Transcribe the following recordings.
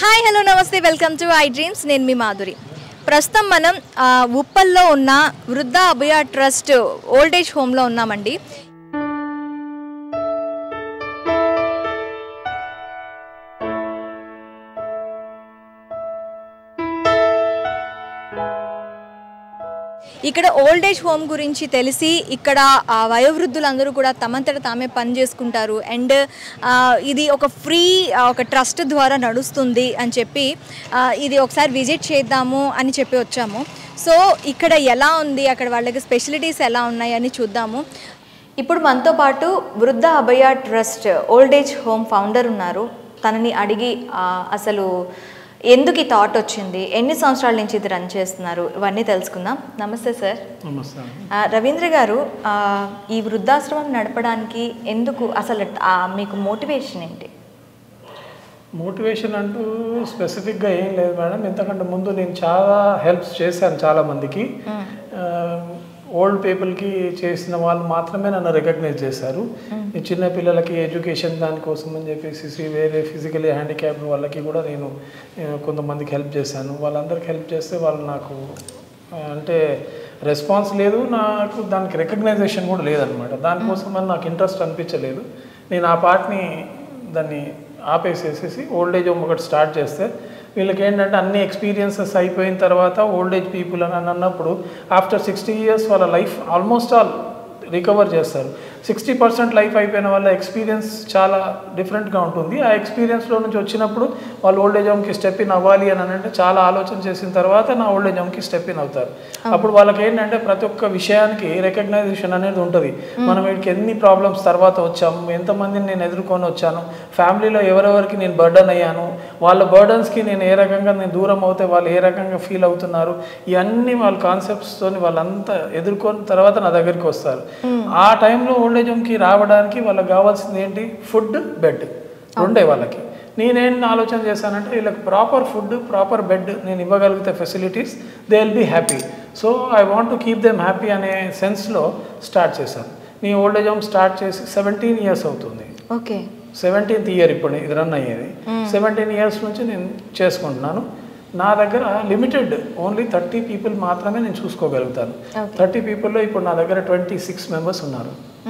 Hi hello నమస్తే welcome to I dreams నేను మీ మాధురి ప్రస్తుతం మనం ఆ, ఉప్పల్లో ఉన్న వృద్ధ అభయ ట్రస్ట్ ఓల్డేజ్ హోమ్లో ఉన్నామండి ఇక్కడ ఓల్డ్ ఏజ్ హోమ్ గురించి తెలిసి ఇక్కడ ఆ, వయోవృద్ధులందరూ కూడా తమంతట తామే పని చేసుకుంటారు అండ్ ఇది ఒక ఫ్రీ ఒక ట్రస్ట్ ద్వారా నడుస్తుంది అని చెప్పి ఆ, ఇది ఒకసారి విజిట్ చేద్దాము అని చెప్పి వచ్చాము సో ఇక్కడ ఎలా ఉంది అక్కడ వాళ్ళకి స్పెషలిటీస్ ఎలా ఉన్నాయి అని చూద్దాము ఇప్పుడు మనతో పాటు Vriddha Abhaya trust old age home founder ఉన్నారు తనని అడిగి ఆ, అసలు ఎందుకు ఈ థాట్ వచ్చింది ఎన్ని సంవత్సరాల నుంచి ఇది రన్ చేస్తున్నారు ఇవన్నీ తెలుసుకుందాం నమస్తే సార్ నమస్తే ఆ, రవీంద్ర గారు ఆ, ఈ వృద్ధాశ్రమం నడపడానికి ఎందుకు అసలు ఆ, మీకు మోటివేషన్ ఏంటి మోటివేషన్ అంటూ స్పెసిఫిక్గా ఏం లేదు మేడం ఎంతకంటే ముందు నేను చాలా హెల్ప్స్ చేశాను చాలా మందికి ఓల్డ్ పీపుల్కి చేసిన వాళ్ళు మాత్రమే నన్ను రికగ్నైజ్ చేశారు ఈ చిన్న పిల్లలకి ఎడ్యుకేషన్ దానికోసం అని చెప్పేసి వేరే ఫిజికలీ హ్యాండిక్యాప్ వాళ్ళకి కూడా నేను నేను కొంతమందికి హెల్ప్ చేశాను వాళ్ళందరికీ హెల్ప్ చేస్తే వాళ్ళు నాకు ఆ, అంటే రెస్పాన్స్ లేదు నాకు దానికి రికగ్నైజేషన్ కూడా లేదనమాట దానికోసం అని నాకు ఇంట్రెస్ట్ అనిపించలేదు నేను ఆ పార్ట్ని దాన్ని ఆపేసేసేసి ఓల్డ్ ఏజ్ హోమ్ ఒకటి స్టార్ట్ చేస్తే వీళ్ళకి ఏంటంటే అన్ని ఎక్స్పీరియన్సెస్ అయిపోయిన తర్వాత ఓల్డ్ ఏజ్ పీపుల్ అని అన్నప్పుడు ఆఫ్టర్ సిక్స్టీ ఇయర్స్ వాళ్ళ లైఫ్ ఆల్మోస్ట్ ఆల్ రికవర్ చేస్తారు సిక్స్టీ పర్సెంట్ లైఫ్ అయిపోయిన వాళ్ళ ఎక్స్పీరియన్స్ చాలా డిఫరెంట్గా ఉంటుంది ఆ ఎక్స్పీరియన్స్లో నుంచి వచ్చినప్పుడు వాళ్ళు ఓల్డ్ ఏజ్ హోమ్కి స్టెప్ ఇన్ అవ్వాలి అని అంటే చాలా ఆలోచన చేసిన తర్వాత నా ఓల్డ్ ఏజ్ హోమ్కి స్టెప్ ఇన్ అవుతారు అప్పుడు వాళ్ళకి ఏంటంటే ప్రతి ఒక్క విషయానికి రికగ్నైజేషన్ అనేది ఉంటుంది మనం వీటికి ఎన్ని ప్రాబ్లమ్స్ తర్వాత వచ్చాము ఎంతమందిని నేను ఎదుర్కొని వచ్చాను ఫ్యామిలీలో ఎవరెవరికి నేను బర్డన్ అయ్యాను వాళ్ళ బర్డన్స్కి నేను ఏ రకంగా నేను దూరం అవుతే వాళ్ళు ఏ రకంగా ఫీల్ అవుతున్నారు ఇవన్నీ వాళ్ళ కాన్సెప్ట్స్తో వాళ్ళంతా ఎదుర్కొని తర్వాత నా దగ్గరికి వస్తారు ఆ టైంలో ఓల్డ్ ఏజ్ హోమ్కి రావడానికి వాళ్ళకి కావాల్సింది ఏంటి ఫుడ్ బెడ్ రెండే వాళ్ళకి నేనేం ఆలోచన చేశానంటే వీళ్ళకి ప్రాపర్ ఫుడ్ ప్రాపర్ బెడ్ నేను ఇవ్వగలిగితే facilities they will be happy so I want to keep them happy అనే సెన్స్లో స్టార్ట్ చేశాను నీ ఓల్డ్ ఏజ్ హోమ్ స్టార్ట్ చేసి సెవెంటీన్ ఇయర్స్ అవుతుంది ఓకే సెవెంటీన్త్ ఇయర్ ఇప్పుడు ఇది రన్ అయ్యేది సెవెంటీన్ ఇయర్స్ నుంచి నేను చేసుకుంటున్నాను నా దగ్గర లిమిటెడ్ ఓన్లీ థర్టీ పీపుల్ మాత్రమే నేను చూసుకోగలుగుతాను Okay. థర్టీ పీపుల్లో ఇప్పుడు నా దగ్గర ట్వంటీ సిక్స్ మెంబర్స్ ఉన్నారు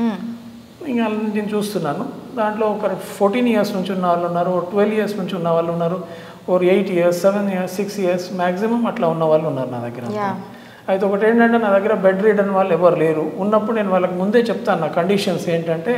ఇంకా నేను చూస్తున్నాను దాంట్లో ఒక ఫోర్టీన్ ఇయర్స్ నుంచి ఉన్న వాళ్ళు ఉన్నారు ట్వెల్వ్ ఇయర్స్ నుంచి ఉన్న వాళ్ళు ఉన్నారు or eight years seven years six years maximum అట్లా ఉన్న వాళ్ళు ఉన్నారు నా దగ్గర Yeah. అయితే ఒకటి ఏంటంటే నా దగ్గర బెడ్ రీడ్ అని వాళ్ళు ఎవరు లేరు ఉన్నప్పుడు నేను వాళ్ళకి ముందే చెప్తాను నా కండిషన్స్ ఏంటంటే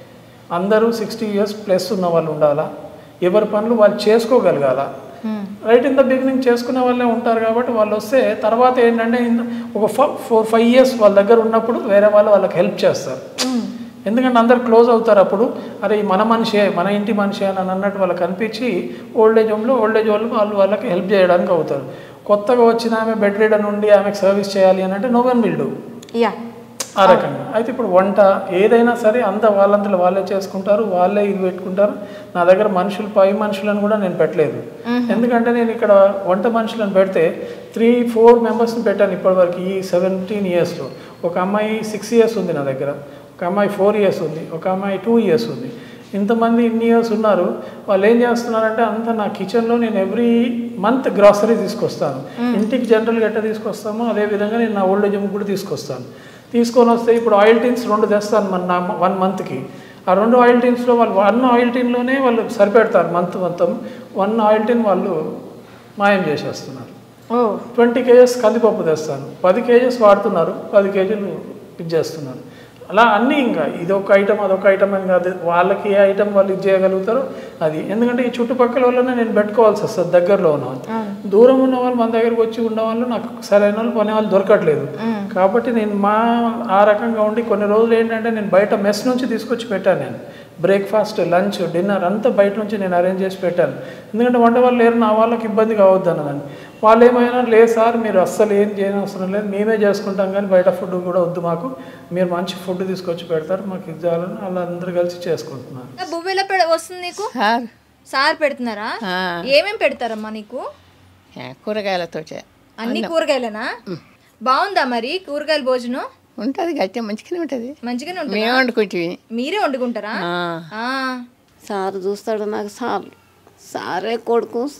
అందరూ సిక్స్టీ ఇయర్స్ ప్లస్ ఉన్న వాళ్ళు ఉండాలా ఎవరి పనులు వాళ్ళు చేసుకోగలగాల రైట్ ఇన్ ద బిగినింగ్ చేసుకునే వాళ్ళే ఉంటారు కాబట్టి వాళ్ళు వస్తే తర్వాత ఏంటంటే ఇన్- ఒక ఫోర్ ఫైవ్ ఇయర్స్ వాళ్ళ దగ్గర ఉన్నప్పుడు వేరే వాళ్ళు వాళ్ళకి హెల్ప్ చేస్తారు ఎందుకంటే అందరు క్లోజ్ అవుతారు అప్పుడు అరే ఈ మన మనిషే మన ఇంటి మనిషే అని అన్నట్టు వాళ్ళకి అనిపించి ఓల్డ్ ఏజ్ హోమ్లో ఓల్డ్ ఏజ్ వాళ్ళు వాళ్ళు వాళ్ళకి హెల్ప్ చేయడానికి అవుతారు కొత్తగా వచ్చిన ఆమె బెడ్ రీడర్ నుండి ఆమెకు సర్వీస్ చేయాలి అని అంటే no one will do ya ఆ రకంగా అయితే ఇప్పుడు వంట ఏదైనా సరే అంత వాళ్ళంతలో వాళ్ళే చేసుకుంటారు వాళ్ళే ఇది పెట్టుకుంటారు నా దగ్గర మనుషులు పై మనుషులను కూడా నేను పెట్టలేదు ఎందుకంటే నేను ఇక్కడ వంట మనుషులను పెడితే త్రీ ఫోర్ మెంబర్స్ని పెట్టాను ఇప్పటివరకు ఈ సెవెంటీన్ ఇయర్స్లో ఒక అమ్మాయి సిక్స్ ఇయర్స్ ఉంది నా దగ్గర ఒక అమ్మాయి ఫోర్ ఇయర్స్ ఉంది ఒక అమ్మాయి టూ ఇయర్స్ ఉంది ఇంతమంది ఇన్ని ఇయర్స్ ఉన్నారు వాళ్ళు ఏం చేస్తున్నారంటే అంత నా కిచెన్లో నేను ఎవ్రీ మంత్ గ్రాసరీ తీసుకొస్తాను ఇంటికి జనరల్గా ఎట్లా తీసుకొస్తామో అదే విధంగా నేను నా ఓల్డ్ ఏజ్ హోమ్ కూడా తీసుకొస్తాను తీసుకొని వస్తే ఇప్పుడు ఆయిల్ టీన్స్ రెండు తెస్తాను మన నా వన్ మంత్కి ఆ రెండు ఆయిల్ టీన్స్లో వాళ్ళు వన్ ఆయిల్ టీన్లోనే వాళ్ళు సరిపెడతారు మంత్ మొత్తం వన్ ఆయిల్ టీన్ వాళ్ళు మాయం చేసేస్తున్నారు ఓ ట్వంటీ కేజెస్ కందిపప్పు తెస్తాను పది కేజెస్ వాడుతున్నారు పది కేజీలు ఇది చేస్తున్నారు అలా అన్నీ ఇంకా ఇది ఒక ఐటమ్ అదొక ఐటమ్ అని కాదు వాళ్ళకి ఏ ఐటమ్ వాళ్ళు ఇది చేయగలుగుతారో అది ఎందుకంటే ఈ చుట్టుపక్కల వాళ్ళనే నేను పెట్టుకోవాల్సి వస్తుంది దగ్గరలో ఉన్న వాళ్ళు దూరం ఉన్న వాళ్ళు మన దగ్గరకు వచ్చి ఉన్న వాళ్ళు నాకు సరైన వాళ్ళు పని వాళ్ళు దొరకట్లేదు కాబట్టి నేను మా ఆ రకంగా ఉండి కొన్ని రోజులు ఏంటంటే నేను బయట మెస్ నుంచి తీసుకొచ్చి పెట్టాను నేను బ్రేక్ఫాస్ట్ లంచ్ డిన్నర్ అంతా బయట నుంచి నేను అరేంజ్ చేసి పెట్టాను ఎందుకంటే వంట వాళ్ళు లేరు నా వాళ్ళకి ఇబ్బంది కావద్దు అన్నదని వాళ్ళు ఏమైనా లేదు సార్ మీరు అస్సలు ఏం చేయని అవసరం లేదు మేమే చేసుకుంటాం కానీ బయట ఫుడ్ కూడా వద్దు మాకు మీరు మంచి ఫుడ్ తీసుకొచ్చి పెడతారు మాకు ఇది చాలని వాళ్ళందరూ కలిసి చేసుకుంటున్నారు బువ్వెలా పెడ వస్తుంది నీకు సార్ సార్ పెడుతున్నారా ఆ, ఏమేం పెడతారమ్మా నీకు ఏ, కూరగాయలతో చే- అన్ని కూరగాయలేనా బాగుందా మరి కూరగాయల భోజనం ఉంటుంది గట్టిగా మంచిగానే ఉంటుంది మంచిగానే ఉంటుంది మేము వండుకుంటే మీరే వండుకుంటారా ఆ సార్ చూస్తాడు నాకు సార్ సారే కొడుకు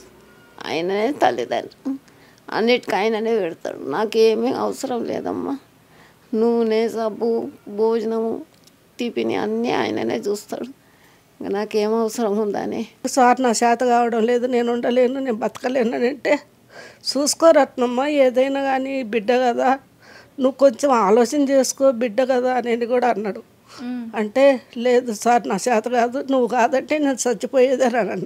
ఆయననే తల్లిదండ్రులు అన్నిటికీ ఆయననే పెడతాడు నాకేమీ అవసరం లేదమ్మా నూనె సబ్బు భోజనము టిఫిన్ అన్నీ ఆయననే చూస్తాడు ఇంకా నాకేం అవసరం ఉందని సార్ నా చేత కావడం లేదు నేను ఉండలేను నేను బతకలేను అని అంటే చూసుకోరత్నమ్మా ఏదైనా కానీ బిడ్డ కదా నువ్వు కొంచెం ఆలోచన చేసుకో బిడ్డ కదా అని కూడా అన్నాడు అంటే లేదు సార్ నా చేత కాదు నువ్వు కాదంటే నేను చచ్చిపోయేదని అన్న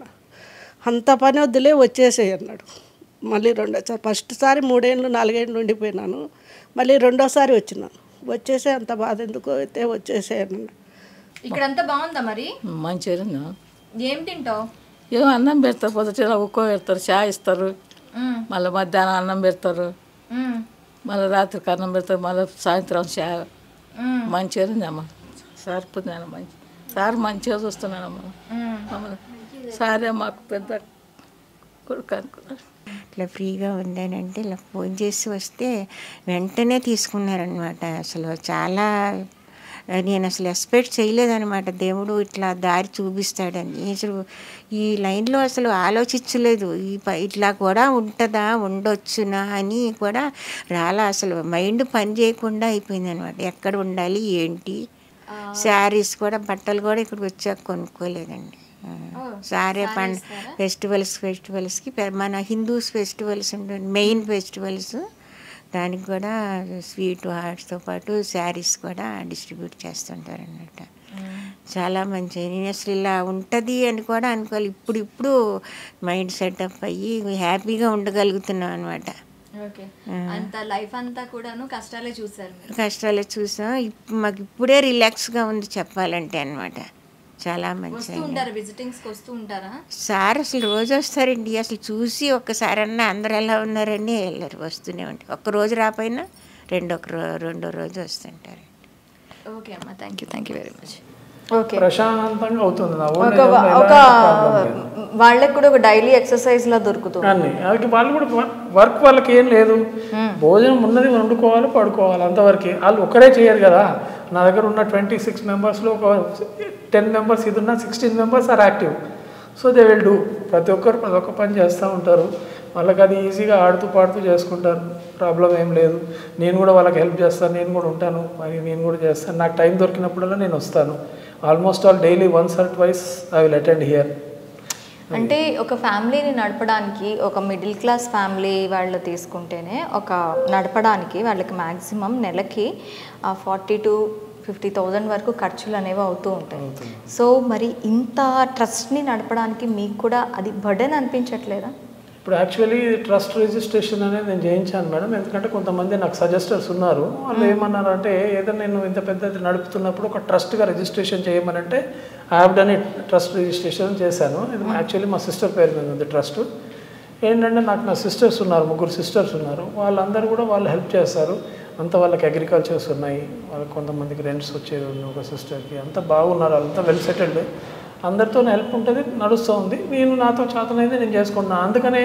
అంత పని వద్దులే వచ్చేసేయి అన్నాడు మళ్ళీ రెండోసారి ఫస్ట్ సారి మూడేళ్ళు నాలుగేళ్ళు ఉండిపోయినాను మళ్ళీ రెండోసారి వచ్చినాను వచ్చేసే అంత బాధ ఎందుకు అయితే వచ్చేసేయనన్నా ఇక్కడంతా బాగుందా మరి మంచిగా ఏం తింటావు ఏమో అన్నం పెడతారు పొద్దుట ఉక్కో పెడతారు చాయ్ ఇస్తారు మళ్ళీ మధ్యాహ్నం అన్నం పెడతారు మళ్ళీ రాత్రికి అన్నం పెడతారు మళ్ళీ సాయంత్రం చాయ్ మంచిగా ఉందమ్మా సరిపోతున్నాను మంచి సార్ మంచిగా చూస్తున్నానమ్మా మమ్మల్ని సారే మాకు పెద్ద కొడుకు అనుకున్నారు ఇట్లా ఫ్రీగా ఉందానంటే ఇలా ఫోన్ చేసి వస్తే వెంటనే తీసుకున్నారనమాట అసలు చాలా నేను అసలు ఎక్స్పెక్ట్ చేయలేదనమాట దేవుడు ఇట్లా దారి చూపిస్తాడని అసలు ఈ లైన్లో అసలు ఆలోచించలేదు ఈ ప- ఇట్లా కూడా ఉంటుందా ఉండొచ్చునా అని కూడా రాలా అసలు మైండ్ పని చేయకుండా అయిపోయింది అనమాట ఎక్కడ ఉండాలి ఏంటి శారీస్ కూడా బట్టలు కూడా ఇక్కడికి వచ్చాక కొనుక్కోలేదండి సారే పండ్ ఫెస్టివల్స్ ఫెస్టివల్స్కి పె- మన హిందూస్ ఫెస్టివల్స్ ఉంటుంది మెయిన్ ఫెస్టివల్స్ దానికి కూడా స్వీట్ హార్ట్స్తో పాటు శారీస్ కూడా డిస్ట్రిబ్యూట్ చేస్తుంటారు అన్నమాట చాలా మంచి నేను అసలు ఇలా ఉంటుంది అని కూడా అనుకోవాలి ఇప్పుడు ఇప్పుడు మైండ్ సెటప్ అయ్యి హ్యాపీగా ఉండగలుగుతున్నాం అనమాట ఓకే అంత లైఫ్ అంతా కూడాను కష్టాలే చూసారు మీరు కష్టాలు చూసాం ఇప్- మాకు ఇప్పుడే రిలాక్స్గా ఉంది చెప్పాలంటే అనమాట చాలా మంచి వస్తూ ఉంటారా విజిటింగ్స్ కి వస్తూ ఉంటారా సార్ అసలు రోజు వస్తారండి అసలు చూసి ఒక్కసారన్నా అందరు ఎలా ఉన్నారని వెళ్ళరు వస్తూనే ఉంటారు ఒక్క రోజు రాపోయినా రెండో రో రెండో రోజు వస్తుంటారు ఓకే అమ్మా thank you thank you very much okay ప్రశాంతంగా అవుతుంది నా ఓన్ ఒక ఒక వాళ్ళకి కూడా ఒక డైలీ ఎక్సర్సైజ్ లా దొరుకుతుంది అన్ని అది వాళ్ళు కూడా వర్క్ వాళ్ళకి ఏం లేదు భోజనం ఉన్నది వండుకోవాలి పడుకోవాలి అంతవరకే వాళ్ళు ఒక్కడే చేయరు కదా నా దగ్గర ఉన్న ట్వంటీ సిక్స్ మెంబర్స్లో ఒక టెన్ మెంబర్స్ ఇది ఉన్న sixteen members are active so they will do ప్రతి ఒక్కరు ప్రతి ఒక్క పని చేస్తూ ఉంటారు వాళ్ళకి అది ఈజీగా ఆడుతూ పాడుతూ చేసుకుంటారు ప్రాబ్లం ఏం లేదు నేను కూడా వాళ్ళకి హెల్ప్ చేస్తాను నేను కూడా ఉంటాను మరి నేను కూడా చేస్తాను నాకు టైం దొరికినప్పుడల్లా నేను వస్తాను almost all daily once or twice I will attend here అంటే ఒక ఫ్యామిలీని నడపడానికి ఒక మిడిల్ క్లాస్ ఫ్యామిలీ వాళ్ళు తీసుకుంటేనే ఒక నడపడానికి వాళ్ళకి మ్యాక్సిమం నెలకి ఫార్టీ టు ఫిఫ్టీ థౌజండ్ వరకు ఖర్చులు అనేవి అవుతూ ఉంటాయి సో మరి ఇంత ట్రస్ట్ని నడపడానికి మీకు కూడా అది బర్డెన్ అనిపించట్లేదా ఇప్పుడు యాక్చువల్లీ ట్రస్ట్ రిజిస్ట్రేషన్ అనేది నేను చేయించాను మేడం ఎందుకంటే కొంతమంది నాకు సజెస్టర్స్ ఉన్నారు వాళ్ళు ఏమన్నారంటే ఏదైనా నేను ఇంత పెద్దది నడుపుతున్నప్పుడు ఒక ట్రస్ట్గా రిజిస్ట్రేషన్ చేయమనంటే I have done it trust registration చేశాను ఇది యాక్చువల్లీ మా సిస్టర్ పేరు మీద ఉంది ట్రస్ట్ ఏంటంటే నాకు నా సిస్టర్స్ ఉన్నారు ముగ్గురు సిస్టర్స్ ఉన్నారు వాళ్ళందరూ కూడా వాళ్ళు హెల్ప్ చేస్తారు అంత వాళ్ళకి అగ్రికల్చర్స్ ఉన్నాయి వాళ్ళకి కొంతమందికి రెంట్స్ వచ్చేది ఉంది ఒక సిస్టర్కి అంతా బాగున్నారు వాళ్ళంతా వెల్ సెటిల్డ్ అందరితో హెల్ప్ ఉంటుంది నడుస్తూ ఉంది నేను నాతో చేతనైతే నేను చేసుకుంటున్నాను అందుకనే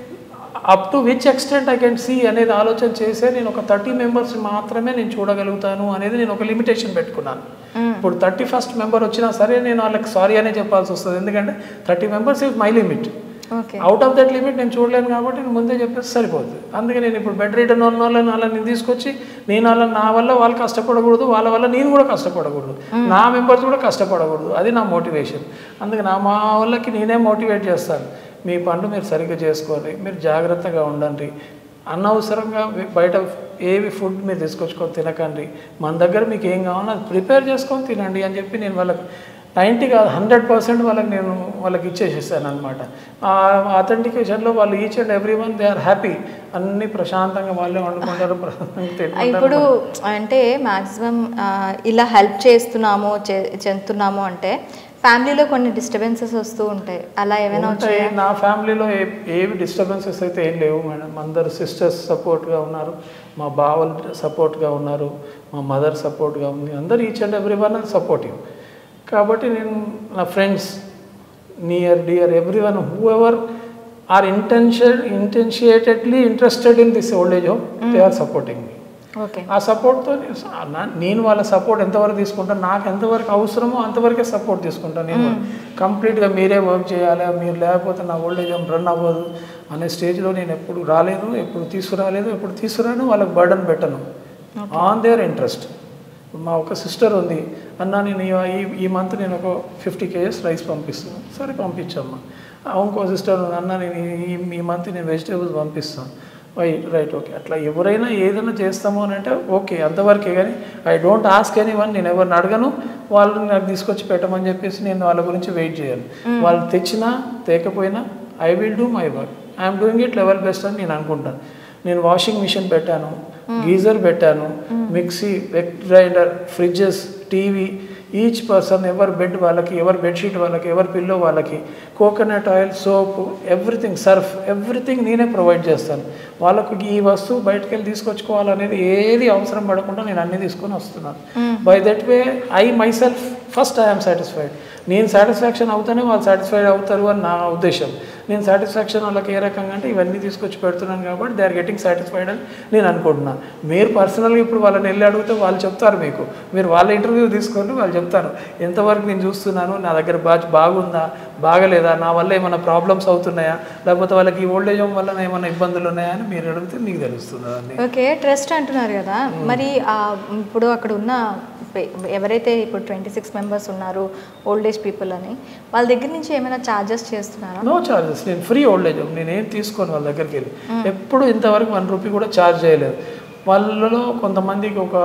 up to which extent I can see అనేది ఆలోచన చేసే నేను ఒక థర్టీ మెంబర్స్ మాత్రమే నేను చూడగలుగుతాను అనేది నేను ఒక లిమిటేషన్ పెట్టుకున్నాను ఇప్పుడు థర్టీ ఫస్ట్ మెంబర్ వచ్చినా సరే నేను వాళ్ళకి సారీ అనే చెప్పాల్సి వస్తుంది ఎందుకంటే thirty members is my limit okay out of that limit నేను చూడలేను కాబట్టి నేను ముందే చెప్పేసి సరిపోతుంది అందుకే నేను ఇప్పుడు బెడ్ రిటర్న్ ఉన్న వాళ్ళని వాళ్ళని తీసుకొచ్చి నేను వాళ్ళని నా వల్ల వాళ్ళు కష్టపడకూడదు వాళ్ళ వల్ల నేను కూడా కష్టపడకూడదు నా మెంబర్స్ కూడా కష్టపడకూడదు అది నా మోటివేషన్ అందుకే నా మా వాళ్ళకి నేనే మోటివేట్ చేస్తాను మీ పనులు మీరు సరిగ్గా చేసుకోండి మీరు జాగ్రత్తగా ఉండండి అనవసరంగా వి- బయట ఏవి ఫుడ్ మీరు తీసుకొచ్చుకొని తినకండి మన దగ్గర మీకు ఏం కావాలో అది ప్రిపేర్ చేసుకొని తినండి అని చెప్పి నేను వాళ్ళకి నైంటీ కాదు హండ్రెడ్ పర్సెంట్ వాళ్ళకి నేను వాళ్ళకి ఇచ్చేసేసాను అనమాట ఆ అథెంటికేషన్లో వాళ్ళు each and every one they are happy అన్నీ ప్రశాంతంగా వాళ్ళే వండుకుంటారు ప్రశాంతంగా తింటుంటారు ఇప్పుడు అంటే మ్యాక్సిమం ఇలా హెల్ప్ చేస్తున్నాము చే- చేస్తున్నాము అంటే ఫ్యామిలీలో కొన్ని డిస్టర్బెన్సెస్ వస్తూ ఉంటాయి అలా ఏమైనా ఉంటాయి వచ్చాయా నా ఫ్యామిలీలో ఏ ఏవి డిస్టర్బెన్సెస్ అయితే ఏం లేవు మేడం అందరు సిస్టర్స్ సపోర్ట్గా ఉన్నారు మా బావలు సపోర్ట్గా ఉన్నారు మా మదర్ సపోర్ట్గా ఉంది అందరు each and every one supportive కాబట్టి నేను నా friends near dear every one whoever are intention intentionatedly interested in this old age home they are supporting me okay ఆ సపోర్ట్తో నేను వాళ్ళ సపోర్ట్ ఎంతవరకు తీసుకుంటాను నాకు ఎంతవరకు అవసరమో అంతవరకే సపోర్ట్ తీసుకుంటాను నేను కూడా. కంప్లీట్గా మీరే వర్క్ చేయాలి మీరు లేకపోతే నా ఓల్డేజ్ హోమ్ రన్ అవ్వదు అనే స్టేజ్లో నేను ఎప్పుడు రాలేదు ఎప్పుడు తీసుకురాలేదు ఎప్పుడు తీసుకురాను వాళ్ళకి బర్డన్ పెట్టను ఆన్ దేర్ ఇంట్రెస్ట్ మా ఒక సిస్టర్ ఉంది అన్న నేను ఈ- ఈ ఈ మంత్ నేను ఒక ఫిఫ్టీ కేజెస్ రైస్ పంపిస్తాను సరే పంపించమ్మా ఆ, ఇంకో సిస్టర్ ఉంది అన్న నేను ఈ ఈ మంత్ నేను వెజిటేబుల్స్ పంపిస్తాను వై రైట్ ఓకే అట్లా ఎవరైనా ఏదైనా చేస్తాము అని అంటే ఓకే అంతవరకే కానీ I don't ask any one నేను ఎవరిని అడగను వాళ్ళు నాకు తీసుకొచ్చి పెట్టమని చెప్పేసి నేను వాళ్ళ గురించి వెయిట్ చేయను వాళ్ళు తెచ్చినా తేకపోయినా I will do my work I'm doing it level best అని నేను అనుకుంటాను నేను వాషింగ్ మిషన్ పెట్టాను గీజర్ పెట్టాను mixie wet grinder fridges TV each person ఎవరి బెడ్ వాళ్ళకి ఎవరి బెడ్షీట్ వాళ్ళకి ఎవరి పిల్లో వాళ్ళకి coconut oil soap everything surf everything నేనే ప్రొవైడ్ చేస్తాను వాళ్ళకు ఈ వస్తువు బయటకు వెళ్ళి తీసుకొచ్చుకోవాలనేది ఏది అవసరం పడకుండా నేను అన్ని తీసుకొని వస్తున్నాను by that way I myself first I'm satisfied నేను సాటిస్ఫాక్షన్ అవుతానే వాళ్ళు సాటిస్ఫైడ్ అవుతారు అని నా ఉద్దేశం నేను సాటిస్ఫాక్షన్ వాళ్ళకి ఏ రకంగా అంటే ఇవన్నీ తీసుకొచ్చి పెడుతున్నాను కాబట్టి దే ఆర్ గెటింగ్ సాటిస్ఫైడ్ అని నేను అనుకుంటున్నాను మీరు పర్సనల్గా ఇప్పుడు వాళ్ళని వెళ్ళి అడిగితే వాళ్ళు చెప్తారు మీకు మీరు వాళ్ళ ఇంటర్వ్యూ తీసుకోండి వాళ్ళు చెప్తారు ఎంతవరకు నేను చూస్తున్నాను నా దగ్గర బాగా బాగుందా బాగలేదా నా వల్ల ఏమైనా ప్రాబ్లమ్స్ అవుతున్నాయా లేకపోతే వాళ్ళకి ఓల్డేజ్ హోమ్ వల్ల ఏమైనా ఇబ్బందులు ఉన్నాయా అని మీరు అడిగితే మీకు తెలుస్తుంది అండి ఓకే ట్రస్ట్ అంటున్నారు కదా మరి ఆ, ఇప్పుడు అక్కడ ఉన్న పే- ఎవరైతే ఇప్పుడు ట్వంటీ సిక్స్ మెంబర్స్ ఉన్నారు ఓల్డ్ ఏజ్ పీపుల్ అని వాళ్ళ దగ్గర నుంచి ఏమైనా ఛార్జెస్ చేస్తున్నారా నో చార్జెస్ నేను ఫ్రీ ఓల్డేజ్ హోమ్ నేను ఏం తీసుకోను వాళ్ళ దగ్గరికి వెళ్ళి ఎప్పుడు ఇంతవరకు వన్ రూపీ కూడా ఛార్జ్ చేయలేదు వాళ్ళలో కొంతమందికి ఒక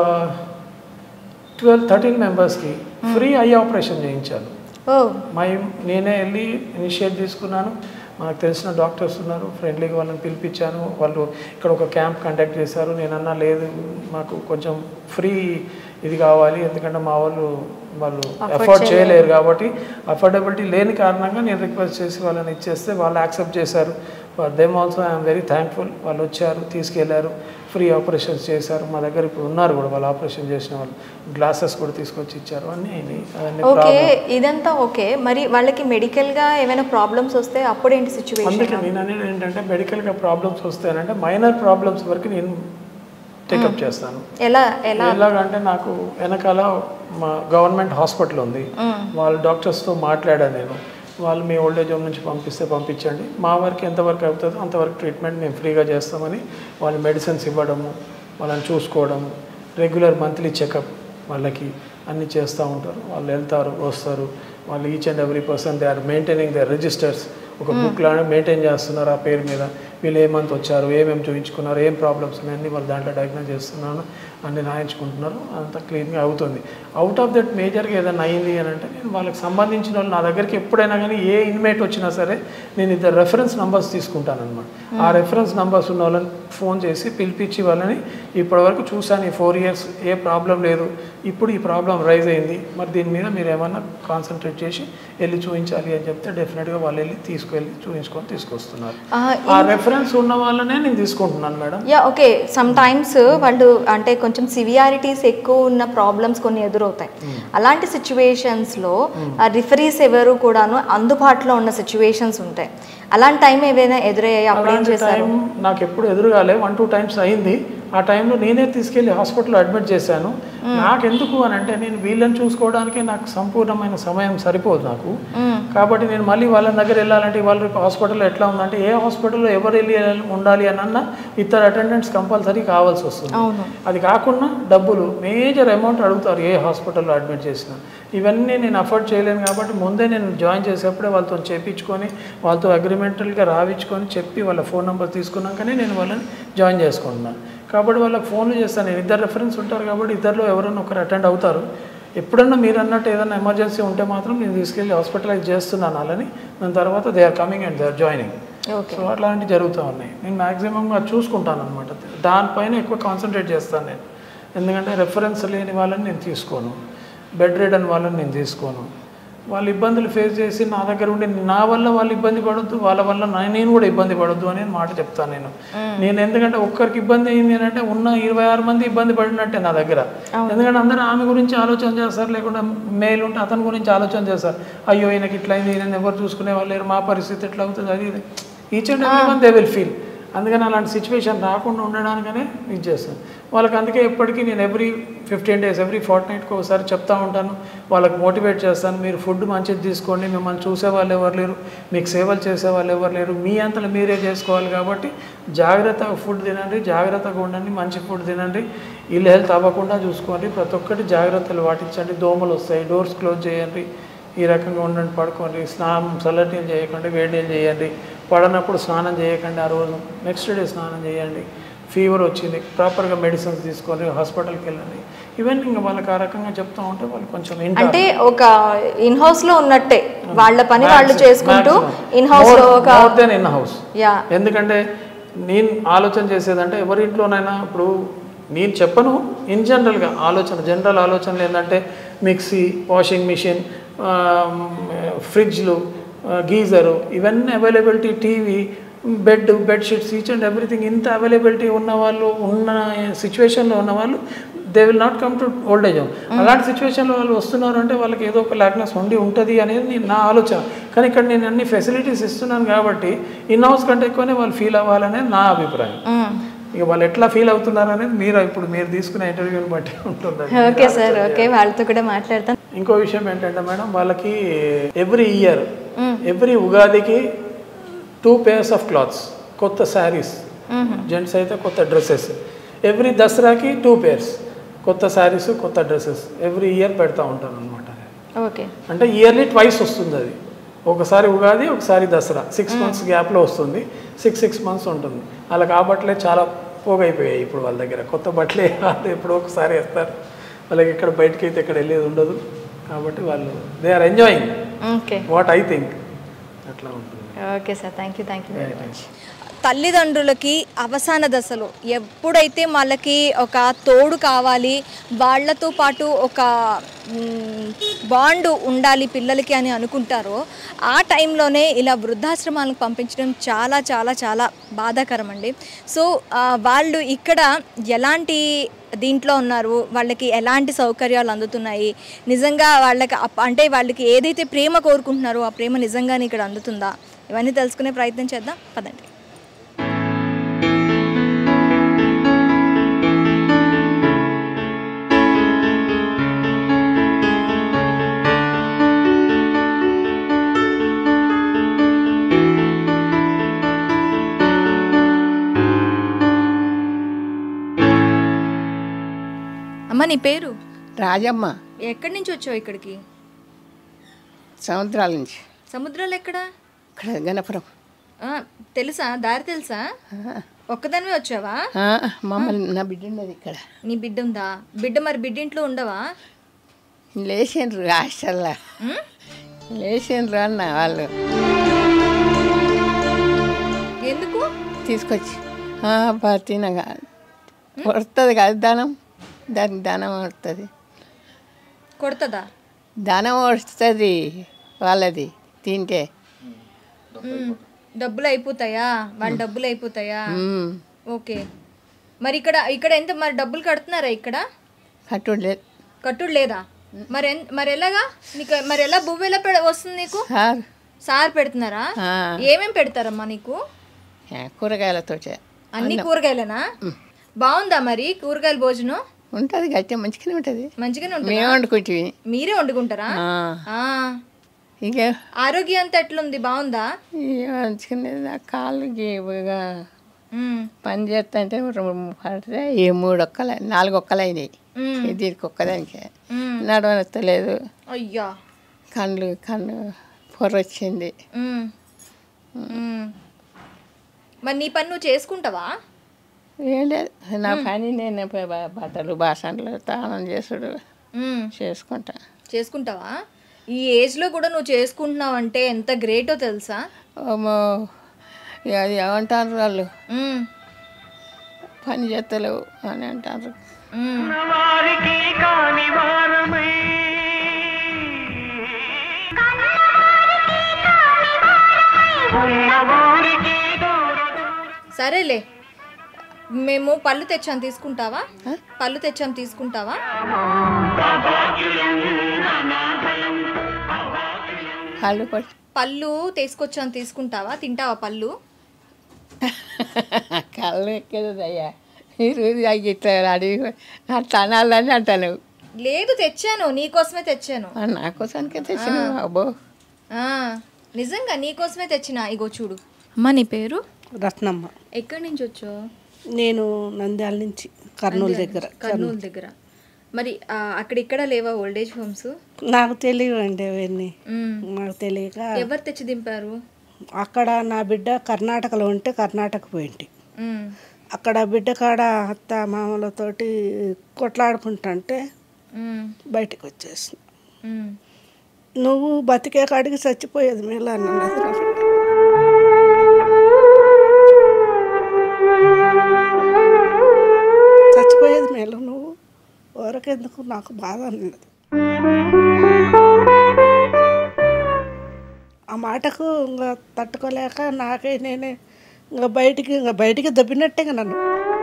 ట్వెల్వ్ థర్టీన్ మెంబర్స్కి ఫ్రీ ఐ ఆపరేషన్ చేయించాను ఓ మై నేనే వెళ్ళి ఇనిషియేట్ తీసుకున్నాను మనకు తెలిసిన డాక్టర్స్ ఉన్నారు ఫ్రెండ్లీగా వాళ్ళని పిలిపించాను వాళ్ళు ఇక్కడ ఒక క్యాంప్ కండక్ట్ చేశారు నేనన్నా లేదు మాకు కొంచెం ఫ్రీ ఇది కావాలి ఎందుకంటే మా వాళ్ళు వాళ్ళు అఫోర్డ్ చేయలేరు కాబట్టి అఫోర్డబిలిటీ లేని కారణంగా నేను రిక్వెస్ట్ చేసి వాళ్ళని ఇచ్చేస్తే వాళ్ళు యాక్సెప్ట్ చేశారు for them also I'm very thankful వాళ్ళు వచ్చారు తీసుకెళ్లారు ఫ్రీ ఆపరేషన్స్ చేశారు మా దగ్గర ఇప్పుడు ఉన్నారు కూడా వాళ్ళు ఆపరేషన్ చేసిన వాళ్ళు గ్లాసెస్ కూడా తీసుకొచ్చి ఇచ్చారు అన్నీ అయినాయి అవన్నీ ఓకే ఇదంతా ఓకే మరి వాళ్ళకి మెడికల్గా ఏమైనా ప్రాబ్లమ్స్ వస్తే అప్పుడేంటి సిచ్యువేషన్ అందుకే నేను అనేది ఏంటంటే మెడికల్గా ప్రాబ్లమ్స్ వస్తాయంటే మైనర్ ప్రాబ్లమ్స్ వరకు నేను టేకప్ చేస్తాను ఎలా ఎలా ఎలాగంటే నాకు వెనకాల మా గవర్నమెంట్ హాస్పిటల్ ఉంది వాళ్ళ డాక్టర్స్తో మాట్లాడాను నేను వాళ్ళు మీ ఓల్డేజ్ హోమ్ నుంచి పంపిస్తే పంపించండి మా వరకు ఎంతవరకు అవుతుందో అంతవరకు ట్రీట్మెంట్ మేము ఫ్రీగా చేస్తామని వాళ్ళు మెడిసిన్స్ ఇవ్వడము వాళ్ళని చూసుకోవడము రెగ్యులర్ మంత్లీ చెకప్ వాళ్ళకి అన్నీ చేస్తూ ఉంటారు వాళ్ళు వెళ్తారు వస్తారు వాళ్ళు each and every person they are maintaining they registers ఒక బుక్ లాగా మెయింటైన్ చేస్తున్నారు ఆ పేరు మీద వీళ్ళు ఏ మంత్ వచ్చారు ఏమేమి చూపించుకున్నారు ఏం ప్రాబ్లమ్స్ ఉన్నాయని వాళ్ళు దాంట్లో డయాగ్నోస్ చేస్తున్నాను అన్ని రాయించుకుంటున్నారు అంతా క్లీన్గా అవుతుంది అవుట్ ఆఫ్ దట్ మేజర్గా ఏదైనా అయింది అని అంటే నేను వాళ్ళకి సంబంధించిన వాళ్ళు నా దగ్గరికి ఎప్పుడైనా కానీ ఏ ఇన్మేట్ వచ్చినా సరే నేను ఇద్దరు రెఫరెన్స్ నంబర్స్ తీసుకుంటాను అనమాట ఆ రెఫరెన్స్ నంబర్స్ ఉన్న వాళ్ళని ఫోన్ చేసి పిలిపించి వాళ్ళని ఇప్పటివరకు చూశాను ఈ ఫోర్ ఇయర్స్ ఏ ప్రాబ్లం లేదు ఇప్పుడు ఈ ప్రాబ్లం రైజ్ అయింది మరి దీని మీద మీరు ఏమన్నా కాన్సన్ట్రేట్ చేసి వెళ్ళి చూపించాలి అని చెప్తే డెఫినెట్గా వాళ్ళు వెళ్ళి తీసుకెళ్ళి చూపించుకొని తీసుకొస్తున్నారు ఆ, ఆ రెఫరెన్స్ ఉన్న వాళ్ళనే నేను తీసుకుంటున్నాను madam ya okay sometimes వాళ్ళు అంటే కొంచెం సివియారిటీస్ ఎక్కువ ఉన్న ప్రాబ్లమ్స్ కొన్ని ఎదురవుతాయి అలాంటి సిచ్యువేషన్స్లో రిఫరీస్ ఎవరు కూడాను అందుబాటులో ఉన్న సిచ్యువేషన్స్ ఉంటాయి అలాంటి టైం ఏవైనా ఎదురయ్యాయి అప్పుడు ఏం అలాంటి చేశారు టైం నాకు ఎప్పుడు ఎదురుగాలే వన్ టూ టైమ్స్ అయింది ఆ టైంలో నేనే తీసుకెళ్ళి హాస్పిటల్లో అడ్మిట్ చేశాను నాకు ఎందుకు అని అంటే నేను వీళ్ళని చూసుకోవడానికి నాకు సంపూర్ణమైన సమయం సరిపోదు నాకు కాబట్టి నేను మళ్ళీ వాళ్ళ దగ్గర వెళ్ళాలంటే వాళ్ళ రేపు హాస్పిటల్లో ఎట్లా ఉందంటే ఏ హాస్పిటల్లో ఎవరు వెళ్ళి ఉండాలి అని అన్నా ఇద్దరు అటెండెంట్స్ కంపల్సరీ కావాల్సి వస్తుంది అవును అది కాకుండా డబ్బులు మేజర్ అమౌంట్ అడుగుతారు ఏ హాస్పిటల్లో అడ్మిట్ చేసినా ఇవన్నీ నేను అఫోర్డ్ చేయలేను కాబట్టి ముందే నేను జాయిన్ చేసేప్పుడే వాళ్ళతో చేపించుకొని వాళ్ళతో అగ్రిమెంటల్గా రావించుకొని చెప్పి వాళ్ళ ఫోన్ నెంబర్ తీసుకున్నాకనే నేను వాళ్ళని జాయిన్ చేసుకుంటున్నాను కాబట్టి వాళ్ళకి ఫోన్లు చేస్తాను నేను ఇద్దరు రెఫరెన్స్ ఉంటారు కాబట్టి ఇద్దరిలో ఎవరైనా ఒకరు అటెండ్ అవుతారు ఎప్పుడన్నా మీరు అన్నట్టు ఏదైనా ఎమర్జెన్సీ ఉంటే మాత్రం నేను తీసుకెళ్ళి హాస్పిటలైజ్ చేస్తున్నాను వాళ్ళని దాని తర్వాత they are coming and they are joining okay so అట్లాంటివి జరుగుతూ ఉన్నాయి నేను మ్యాక్సిమం అది చూసుకుంటాను అనమాట దానిపైన ఎక్కువ కాన్సన్ట్రేట్ చేస్తాను నేను ఎందుకంటే రెఫరెన్స్ లేని వాళ్ళని నేను తీసుకోను బెడ్ రేడ్ అని వాళ్ళని నేను తీసుకోను వాళ్ళు ఇబ్బందులు ఫేస్ చేసి నా దగ్గర ఉండి నా వల్ల వాళ్ళు ఇబ్బంది పడొద్దు వాళ్ళ వల్ల నా- నేను కూడా ఇబ్బంది పడొద్దు అని మాట చెప్తాను నేను నేను ఎందుకంటే ఒక్కరికి ఇబ్బంది అయింది అని అంటే ఉన్న ఇరవై ఆరు మంది ఇబ్బంది పడినట్టే నా దగ్గర ఎందుకంటే అందరూ ఆమె గురించి ఆలోచన చేస్తారు లేకుంటే మేల్ ఉంటే అతని గురించి ఆలోచన చేస్తారు అయ్యో ఈయనకి ఇట్లా అయింది ఈయన ఎవరు చూసుకునే వాళ్ళు లేరు మా పరిస్థితి ఎట్లా అవుతుంది అది ఇది each and every one they will feel అందుకని అలాంటి సిచ్యువేషన్ రాకుండా ఉండడానికనే ఇది చేస్తాను వాళ్ళకి అందుకే ఎప్పటికీ నేను ఎవ్రీ ఫిఫ్టీన్ డేస్ ఎవ్రీ ఫార్ట్ నైట్కి ఒకసారి చెప్తా ఉంటాను వాళ్ళకి మోటివేట్ చేస్తాను మీరు ఫుడ్ మంచిది తీసుకోండి మిమ్మల్ని చూసే వాళ్ళు ఎవరు లేరు మీకు సేవలు చేసే వాళ్ళు ఎవరు లేరు మీ అంతలో మీరే చేసుకోవాలి కాబట్టి జాగ్రత్తగా ఫుడ్ తినండి జాగ్రత్తగా ఉండండి మంచి ఫుడ్ తినండి ఇల్లు హెల్త్ అవ్వకుండా చూసుకోండి ప్రతి ఒక్కటి జాగ్రత్తలు పాటించండి దోమలు వస్తాయి డోర్స్ క్లోజ్ చేయండి ఈ రకంగా ఉండండి పడుకోండి స్నానం చల్లటి నీళ్ళు చేయకండి వేడి నీళ్ళు చేయండి పడనప్పుడు స్నానం చేయకండి ఆ రోజు నెక్స్ట్ డే స్నానం చేయండి ఫీవర్ వచ్చింది ప్రాపర్గా మెడిసిన్స్ తీసుకొని హాస్పిటల్కి వెళ్ళండి ఇవన్నీ ఇంకా వాళ్ళకి ఆ రకంగా చెప్తా ఉంటే వాళ్ళు కొంచెం వింటారు. అంటే ఒక ఇన్ హౌస్ లో ఉన్నట్టే వాళ్ళ పని వాళ్ళు చేసుకుంటూ ఇన్ హౌస్ లో ఒక more than in house ya ఎందుకంటే నేను ఆలోచన చేసేదంటే ఎవరి ఇంట్లోనైనా ఇప్పుడు నేను చెప్పను ఇన్ జనరల్గా ఆలోచన జనరల్ ఆలోచనలు ఏంటంటే మిక్సీ వాషింగ్ మిషన్ ఫ్రిడ్జ్లు గీజరు ఇవన్నీ availability TV bed bedsheets each and everything ఇంత అవైలబిలిటీ ఉన్న వాళ్ళు ఉన్న సిచ్యువేషన్లో ఉన్న వాళ్ళు they will not come to old age home అలాంటి సిచ్యువేషన్లో వాళ్ళు వస్తున్నారు అంటే వాళ్ళకి ఏదో ఒక లాక్నెస్ ఉండి ఉంటుంది అనేది నేను నా ఆలోచన కానీ ఇక్కడ నేను అన్ని ఫెసిలిటీస్ ఇస్తున్నాను కాబట్టి ఇన్ హౌస్ కంటే ఎక్కువనే వాళ్ళు ఫీల్ అవ్వాలనేది నా అభిప్రాయం ఇక వాళ్ళు ఎట్లా ఫీల్ అవుతున్నారు అనేది మీరు ఇప్పుడు మీరు తీసుకునే ఇంటర్వ్యూని బట్టి ఉంటుంది ఓకే సార్ ఓకే వాళ్ళతో కూడా మాట్లాడతాను ఇంకో విషయం ఏంటంటే మేడం వాళ్ళకి ఎవ్రీ ఇయర్ ఎవ్రీ ఉగాదికి టూ పేర్స్ ఆఫ్ క్లాత్స్ కొత్త శారీస్ జెంట్స్ అయితే కొత్త డ్రెస్సెస్ ఎవ్రీ దసరాకి టూ పేర్స్ కొత్త శారీస్ కొత్త డ్రెస్సెస్ ఎవ్రీ ఇయర్ పెడతా ఉంటాను అనమాట ఓకే అంటే ఇయర్లీ ట్వైస్ వస్తుంది అది ఒకసారి ఉగాది ఒకసారి దసరా సిక్స్ మంత్స్ గ్యాప్లో వస్తుంది సిక్స్ సిక్స్ మంత్స్ ఉంటుంది అలా కాబట్లే చాలా పోగైపోయాయి ఇప్పుడు వాళ్ళ దగ్గర కొత్త బట్టలే వాళ్ళు ఎప్పుడో ఒకసారి వేస్తారు వాళ్ళకి ఇక్కడ బయటకి అయితే ఇక్కడ వెళ్ళేది ఉండదు కాబట్టి వాళ్ళు they are enjoying okay what I think అట్లా ఉంటుంది okay sir thank you thank you very much తల్లిదండ్రులకి అవసాన దశలో ఎప్పుడైతే వాళ్ళకి ఒక తోడు కావాలి వాళ్ళతో పాటు ఒక బాండ్ ఉండాలి పిల్లలకి అని అనుకుంటారో ఆ టైంలోనే ఇలా వృద్ధాశ్రమాలకు పంపించడం చాలా చాలా చాలా బాధాకరం అండి సో ఆ, వాళ్ళు ఇక్కడ ఎలాంటి దీంట్లో ఉన్నారు వాళ్ళకి ఎలాంటి సౌకర్యాలు అందుతున్నాయి నిజంగా వాళ్ళకి అప్- అంటే వాళ్ళకి ఏదైతే ప్రేమ కోరుకుంటున్నారో ఆ ప్రేమ నిజంగానే ఇక్కడ అందుతుందా ఇవన్నీ తెలుసుకునే ప్రయత్నం చేద్దాం పదండి అమ్మ నీ పేరు రాజమ్మ ఎక్కడి నుంచి వచ్చావు ఇక్కడికి సముద్రాల నుంచి సముద్రాలు ఎక్కడ ఇక్కడ గణపురం ఆ, తెలుసా దారి తెలుసా ఒక్కదానివే వచ్చావా ఆ, మమ్మల్ని నా బిడ్డ ఉన్నది ఇక్కడ నీ బిడ్డ ఉందా బిడ్డ మరి బిడ్డింట్లో ఉండవా లేచిండ్రు హాస్టల్లో ఉమ్? లేచిండ్రు అన్న వాళ్ళు ఎందుకు తీసుకొచ్చి ఆ, బా తినగా వస్తుంది కదా ధనం దానికి ధనం వస్తుంది కొడుతుందా ధనం వస్తుంది వాళ్ళది తింటే ఉమ్. డబ్బులు అయిపోతాయా వాళ్ళ డబ్బులు అయిపోతాయా మ్మ్. ఓకే మరి ఇక్కడ ఇక్కడ ఎంత మరి డబ్బులు కడుతున్నారా ఇక్కడ కట్టుడు లేదు కట్టుడు లేదా మరి ఎన్- మరి ఎలాగా నీకు మరి ఎలా బువ్వ ఎలా పెడ వస్తుంది నీకు సార్ సార్ పెడుతున్నారా ఆ, ఏమేం పెడతారమ్మా నీకు ఆ, కూరగాయలతో అన్ని కూరగాయలేనా బాగుందా మరి కూరగాయల భోజనం ఉంటుంది గట్టి మంచిగానే ఉంటుంది మంచిగానే ఉంటుంది మేము వండుకుంటే మీరే వండుకుంటారా ఆ. ఇక ఆరోగ్యం అంతా ఎట్లుంది బాగుందా ఇక మంచిగానే ఆ కాళ్ళు ఇక ఉమ్. పని చేస్తుంటే పడితే ఈ మూడు ఒక్కలు నాలుగు ఒక్కలు అయినాయి ఉమ్. ఈ దీనికి ఒక్కదానికి ఉమ్. నడవనెత్తలేదు అయ్యా కళ్ళు కన్ను పొర వచ్చింది ఉమ్. ఉమ్. మరి నీ పని నువ్వు చేసుకుంటావా ఏం లేదు నా పని నేను పోయి బ- బట్టలు బాసనలు తానం చేసుడు ఉమ్. చేసుకుంటా చేసుకుంటావా ఈ ఏజ్లో కూడా నువ్వు చేసుకుంటున్నావు అంటే ఎంత గ్రేటో తెలుసా ఓమో ఇక అది ఏమంటారు వాళ్ళు ఉమ్. పని చేస్తలేవు అని అంటారు ఉమ్. సరేలే మేము పళ్ళు తెచ్చాం తీసుకుంటావా పళ్ళు తెచ్చాం తీసుకుంటావా కళ్ళు పట్టి పళ్ళు తీసుకొచ్చాం తీసుకుంటావా తింటావా పళ్ళు కళ్ళు ఎక్కేది అయ్యా ఈరోజు అవి ఇట్లా అడిగి అట్లా అనాలని అంటాను లేదు తెచ్చాను నీకోసమే తెచ్చాను ఆ, నా కోసానికే తెచ్చిన అబ్బో ఆ, నిజంగా నీకోసమే తెచ్చిన ఇగో చూడు అమ్మా నీ పేరు రత్నమ్మ ఎక్కడి నుంచి వచ్చావు నేను నంద్యాల నుంచి కర్నూలు దగ్గర కర్నూలు దగ్గర మరి ఆ, అక్కడ ఇక్కడ లేవా ఓల్డేజ్ హోమ్స్ నాకు తెలియవండి అవన్నీ నాకు తెలియక ఎవరు తెచ్చి దింపారు అక్కడ నా బిడ్డ కర్ణాటకలో ఉంటే కర్ణాటక పోయింటి మ్మ్. అక్కడ బిడ్డ కాడ అత్త మామలతోటి కొట్లాడుకుంటుంటే మ్మ్. బయటకు వచ్చేసి మ్మ్. నువ్వు బతికే కాడికి చచ్చిపోయేది మేలా అన్నది నా బిడ్డ. చచ్చిపోయేది మేలు నువ్వు ఊరకెందుకు నాకు బాధ అన్నది ఆ మాటకు ఇంకా తట్టుకోలేక నాకే నేనే ఇంకా బయటికి ఇంకా బయటికి దబ్బినట్టే ఇంకా నన్ను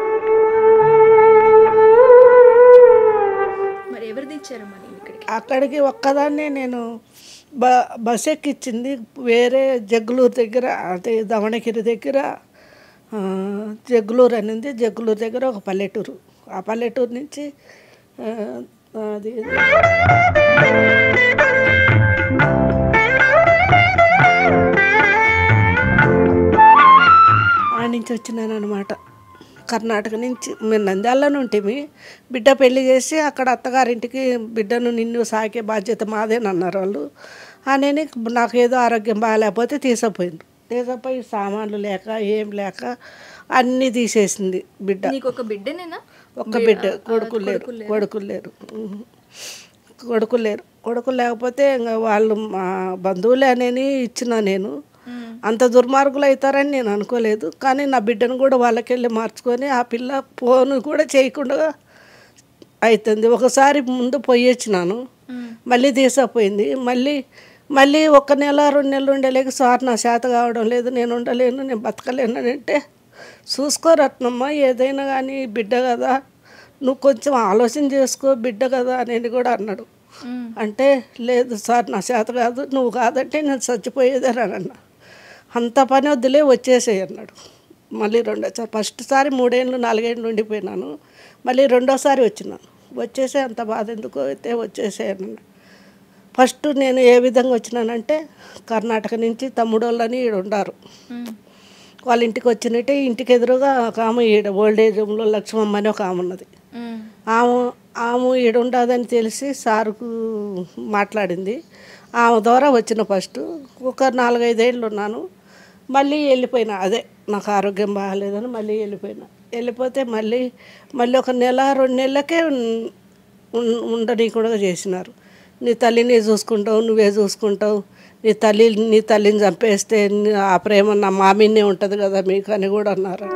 మరి ఎవరు తెచ్చారమ్మా నేను ఇక్కడికి అక్కడికి ఒక్కదాన్నే నేను బ బస్ ఎక్కిచ్చింది వేరే జగ్గులూరు దగ్గర అంటే దమణగిరి దగ్గర ఆ, జగ్గులూరు అనింది జగ్గులూరు దగ్గర ఒక పల్లెటూరు ఆ పల్లెటూరు నుంచి ఆ, అది ఆ నుంచి వచ్చినాను అనమాట కర్ణాటక నుంచి మేము నంద్యాలలో ఉంటేమి బిడ్డ పెళ్లి చేసి అక్కడ అత్తగారింటికి బిడ్డను నిన్ను సాకే బాధ్యత మాదేనన్నారు వాళ్ళు అని నాకు ఏదో ఆరోగ్యం బాగాలేకపోతే తీసుకుపోయిండ్రు తీసుకుపోయి సామాన్లు లేక ఏం లేక అన్నీ తీసేసింది బిడ్డ నీకు ఒక బిడ్డనేనా ఒక్క బిడ్డ కొడుకులు లేరు కొడుకులు లేరు ఉహు. కొడుకులు లేరు కొడుకులు లేకపోతే ఇంకా వాళ్ళు మా బంధువులే అనేది ఇచ్చిన నేను అంత దుర్మార్గులు అవుతారని నేను అనుకోలేదు కానీ నా బిడ్డను కూడా వాళ్ళకెళ్ళి మార్చుకొని ఆ పిల్ల ఫోన్ కూడా చేయకుండా అవుతుంది ఒకసారి ముందు పోయి వచ్చినాను మళ్ళీ తీసుకుపోయింది మళ్ళీ మళ్ళీ ఒక నెల రెండు నెలలు ఉండలేక సార్ నా చేత కావడం లేదు నేను ఉండలేను నేను బతకలేను అని అంటే చూసుకో రత్నమ్మ ఏదైనా కానీ బిడ్డ కదా నువ్వు కొంచెం ఆలోచన చేసుకో బిడ్డ కదా అని కూడా అన్నాడు అంటే లేదు సార్ నా చేత కాదు నువ్వు కాదంటే నేను చచ్చిపోయేదని అన్న అంత పని వద్దులే వచ్చేసేయి అన్నాడు మళ్ళీ రెండోసారి ఫస్ట్ సారి మూడేళ్ళు నాలుగేళ్ళు ఉండిపోయినాను మళ్ళీ రెండోసారి వచ్చినాను వచ్చేసే అంత బాధ ఎందుకు అయితే వచ్చేసేయను ఫస్ట్ నేను ఏ విధంగా వచ్చినానంటే కర్ణాటక నుంచి తమ్ముడోళ్ళని ఈడ ఉండారు వాళ్ళ ఇంటికి వచ్చినట్టే ఇంటికి ఎదురుగా ఒక ఆమె ఈడ ఓల్డ్ ఏజ్ హోమ్లో లక్ష్మమ్మ అని ఒక ఆమె ఉన్నది ఆమె ఆమె ఈడ ఉండదని తెలిసి సారుకు మాట్లాడింది ఆమె ద్వారా వచ్చిన ఫస్ట్ ఒక నాలుగైదేళ్ళు ఉన్నాను మళ్ళీ వెళ్ళిపోయినా అదే నాకు ఆరోగ్యం బాగాలేదని మళ్ళీ వెళ్ళిపోయినా వెళ్ళిపోతే మళ్ళీ మళ్ళీ ఒక నెల రెండు నెలలకే ఉన్- ఉన్- ఉండనీయకుండా చేసినారు నీ తల్లిని చూసుకుంటావు నువ్వే చూసుకుంటావు నీ తల్లి నీ తల్లిని చంపేస్తే నీ- ఆ ప్రేమ నా మామినే ఉంటుంది కదా మీకు అని కూడా అన్నారు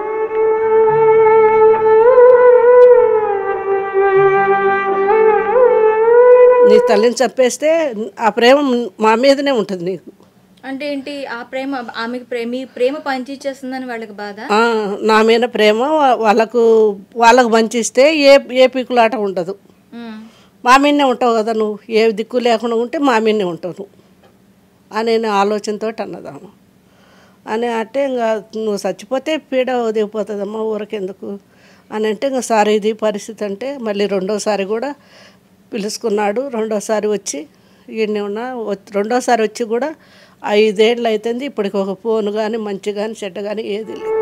నీ తల్లిని చంపేస్తే ఆ ప్రేమ మా మీదనే ఉంటుంది నీకు అంటే ఏంటి ఆ ప్రేమ ఆమెకి ప్రేమ మీ ప్రేమ పంచిచ్చేస్తుందని వాళ్ళకి బాధ ఆ, నా మీద ప్రేమ వా- వాళ్ళకు వాళ్ళకు మంచిస్తే ఏ ఏ పీకులాట ఉండదు మ్మ్. మా మీదనే ఉంటావు కదా నువ్వు ఏ దిక్కు లేకుండా ఉంటే మా మీదనే ఉంటావు నువ్వు అనే నా ఆలోచనతో అన్నదాము అని అంటే ఇంకా నువ్వు చచ్చిపోతే పీడ దిగిపోతుందమ్మా ఊరకెందుకు అని అంటే ఇంకా సార్ ఇది పరిస్థితి అంటే మళ్ళీ రెండోసారి కూడా పిలుచుకున్నాడు రెండోసారి వచ్చి ఈయన్ని ఉన్నా వ- రెండోసారి వచ్చి కూడా ఐదేళ్ళు అవుతుంది ఇప్పటికి ఒక ఫోన్ కానీ మంచి కానీ చెడ్డ కానీ ఏది లేదు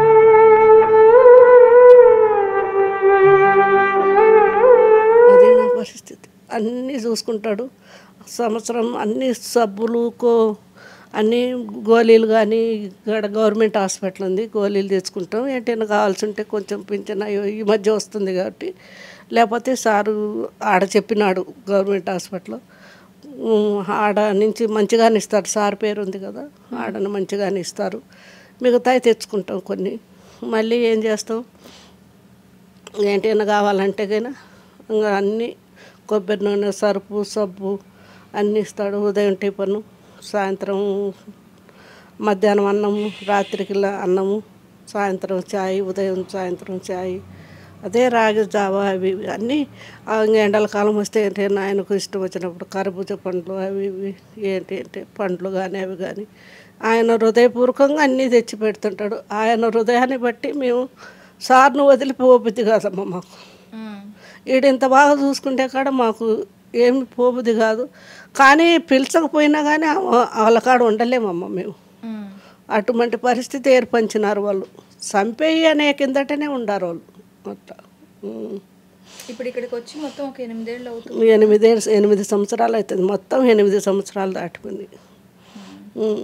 అదే నా పరిస్థితి అన్నీ చూసుకుంటాడు సంవత్సరం అన్ని సబ్బులు కో అన్ని గోళీలు కానీ ఇక్కడ గవర్నమెంట్ హాస్పిటల్ ఉంది గోళీలు తెచ్చుకుంటాం ఏంటైనా కావాల్సి ఉంటే కొంచెం పింఛన్ అయ్యో ఈ మధ్య వస్తుంది కాబట్టి లేకపోతే సారు ఆడ చెప్పినాడు గవర్నమెంట్ హాస్పిటల్లో ఉమ్, ఆడ నుంచి మంచిగానే ఇస్తారు సార్ పేరు ఉంది కదా ఆడను మంచిగానే ఇస్తారు మిగతాయి తెచ్చుకుంటాం కొన్ని మళ్ళీ ఏం చేస్తాం ఏంటైనా కావాలంటే కన్నా ఇంకా అన్నీ కొబ్బరి నూనె సరుపు సబ్బు అన్నీ ఇస్తాడు ఉదయం టిఫను సాయంత్రం మధ్యాహ్నం అన్నము రాత్రికి ల- అన్నము సాయంత్రం చాయ్ ఉదయం సాయంత్రం చాయ్ అదే రాగి జావా అవి ఇవి అన్నీ ఆ ఇంకా ఎండల కాలం వస్తే ఏంటి ఆయనకు ఇష్టం వచ్చినప్పుడు కర్బూజ పండ్లు అవి ఇవి ఏంటి ఏంటి పండ్లు కానీ అవి కానీ ఆయన హృదయపూర్వకంగా అన్నీ తెచ్చి పెడుతుంటాడు ఆయన హృదయాన్ని బట్టి మేము సార్ను వదిలిపోబుద్ది కాదమ్మా మాకు ఈడు ఇంత బాగా చూసుకుంటే కాడ మాకు ఏమి పోబుద్ది కాదు కానీ పిలిచకపోయినా కానీ ఆ- వాళ్ళ కాడ ఉండలేమమ్మ మేము అటువంటి పరిస్థితి ఏర్పంచినారు వాళ్ళు చంపేయి అనే కిందటనే ఉండారు వాళ్ళు అట్లా ఉమ్. ఇప్పుడు ఇక్కడికి వచ్చి మొత్తం ఒక ఎనిమిదేళ్ళు అవుతుంది ఎనిమిది ఎనిమిది సంవత్సరాలు అవుతుంది మొత్తం ఎనిమిది సంవత్సరాలు దాటిపోయింది ఉమ్.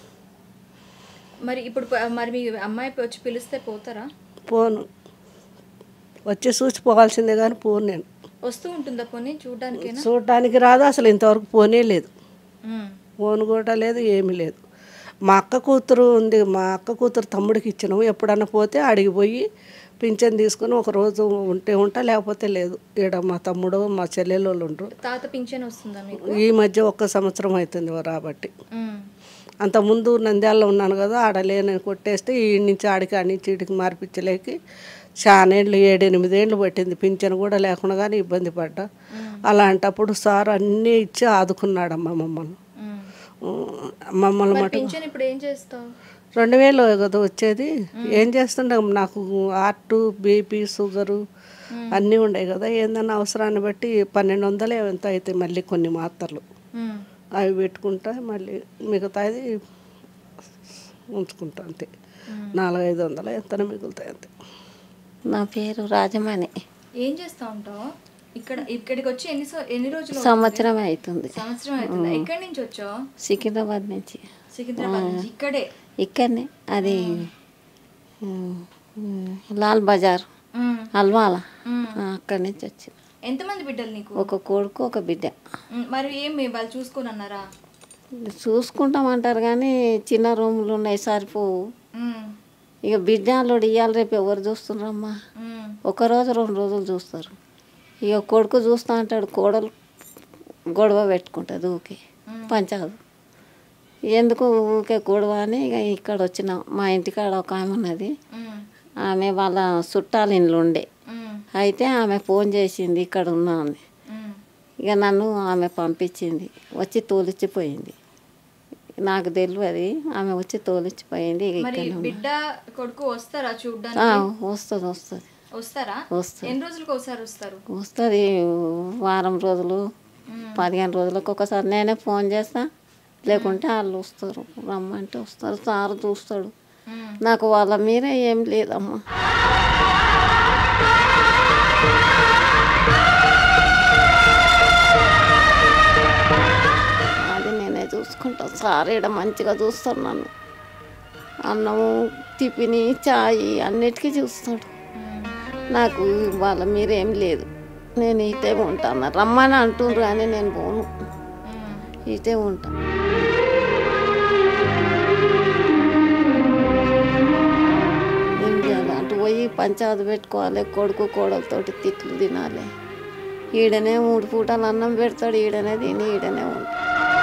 మరి ఇప్పుడు ప- మరి మీ అమ్మాయి వచ్చి పిలిస్తే పోతారా పోను వచ్చి చూసిపోవాల్సిందే కానీ పోను నేను వస్తూ ఉంటుందా పోనీ చూడడానికైనా చూడటానికి రాదు అసలు ఇంతవరకు పోనే లేదు ఉమ్. ఫోన్ కూడా లేదు ఏమీ లేదు మా అక్క కూతురు ఉంది మా అక్క కూతురు తమ్ముడికి ఇచ్చినాము ఎప్పుడన్నా పోతే అడిగిపోయి పింఛన్ తీసుకొని ఒక రోజు ఉంటే ఉంటా లేకపోతే లేదు ఈడ మా తమ్ముడు మా చెల్లెలు వాళ్ళు ఉండరు తాత పింఛన్ వస్తుందా మీకు ఈ మధ్య ఒక్క సంవత్సరం అవుతుంది రాబట్టి ఉమ్. అంతకుముందు నంద్యాలలో ఉన్నాను కదా ఆడ లేనని కొట్టేస్తే ఈ నుంచి ఆడికి ఆడి నుంచి ఈడికి మార్పించలేకి చాలా ఏళ్ళు ఏడు ఎనిమిదేళ్ళు పట్టింది పింఛన్ కూడా లేకుండా కానీ ఇబ్బంది పడ్డా అలాంటప్పుడు సార్ అన్నీ ఇచ్చి ఆదుకున్నాడమ్మ మమ్మల్ని ఉమ్. ఉమ్, మమ్మల్ని మరి మటు పింఛన్ ఇప్పుడు ఏం చేస్తావు రెండు వేలు కదా వచ్చేది ఏం చేస్తుంటాం నాకు హార్ట్ బీపీ షుగరు అన్నీ ఉన్నాయి కదా ఏందన్నా అవసరాన్ని బట్టి పన్నెండు వందలు ఎంత అవుతాయి మళ్ళీ కొన్ని మాత్రలు ఉమ్. అవి పెట్టుకుంటా మళ్ళీ మిగతాది ఉంచుకుంటా అంతే నాలుగైదు వందలు ఎంత మిగులుతాయి అంతే నా పేరు రాజమణి ఏం చేస్తా ఉంటావు ఇక్కడ ఇక్కడికి వచ్చి ఎన్ని సో- ఎన్ని రోజులు అవుతుంది? సంవత్సరం అవుతుంది సంవత్సరం అవుతుంది ఎక్కడి నుంచి వచ్చావు సికింద్రాబాద్ నుంచి సికింద్రాబాద్ నుంచి ఇక్కడే ఇక్కడనే అది ఉమ్, ఉమ్, లాల్ బజార్ ఉమ్. అల్వాల ఉమ్. ఆ, అక్కడి నుంచి వచ్చింది ఎంతమంది బిడ్డలు నీకు ఒక కొడుకు ఒక బిడ్డ ఉమ్, మరి ఏం వాళ్ళు చూసుకొని అన్నారా చూసుకుంటామంటారు కానీ చిన్న రూములు ఉన్నాయి సరిపోవు ఉమ్. ఇక బిడ్డలోడు ఇవ్వాలి రేపు ఎవరు చూస్తున్నారమ్మా ఉమ్. ఒక రోజు రెండు రోజులు చూస్తారు ఇక కొడుకు చూస్తా అంటాడు కోడలు గొడవ పెట్టుకుంటుంది ఊకే పంచాదు ఎందుకు ఊకే గొడవ అని ఇక ఇక్కడ వచ్చినాం మా ఇంటికాడ ఒక ఆమె ఉన్నది ఉమ్. ఆమె వాళ్ళ చుట్టాల ఇండ్లు ఉండే ఉమ్. అయితే ఆమె ఫోన్ చేసింది ఇక్కడ ఉన్నా అని ఉమ్. ఇక నన్ను ఆమె పంపించింది వచ్చి తోలిచ్చిపోయింది నాకు తెలియదు ఆమె వచ్చి తోలిచ్చిపోయింది ఇక మరి ఇక్కడ బిడ్డ కొడుకు వస్తారా ఆ, చూడ్డానికి వస్తుంది వస్తుంది వస్తారా వస్తుంది ఎన్ని రోజులకు ఒకసారి వస్తారు వస్తుంది వారం రోజులు పదిహేను రోజులకు ఒకసారి నేనే ఫోన్ చేస్తా లేకుంటే వాళ్ళు వస్తారు రమ్మంటే వస్తారు సార్ చూస్తాడు ఉమ్. నాకు వాళ్ళ మీద ఏం లేదమ్మా అది నేనే చూసుకుంటా సార్ ఈడ మంచిగా చూస్తాడు నన్ను అన్నము టిఫిని చాయ్ అన్నిటికీ చూస్తాడు నాకు వాళ్ళ మీద ఏం లేదు నేను ఇటే ఉంటాను రమ్మని అంటుండ్రు కానీ నేను పోను ఉమ్. ఇటే ఉంటా ఏం చేయాలి అటు పోయి పంచాయతీ పెట్టుకోవాలి కొడుకు కోడలతోటి తిట్లు తినాలి ఈడనే మూడు పూటలు అన్నం పెడతాడు ఈడనే తిని ఈడనే ఉంటా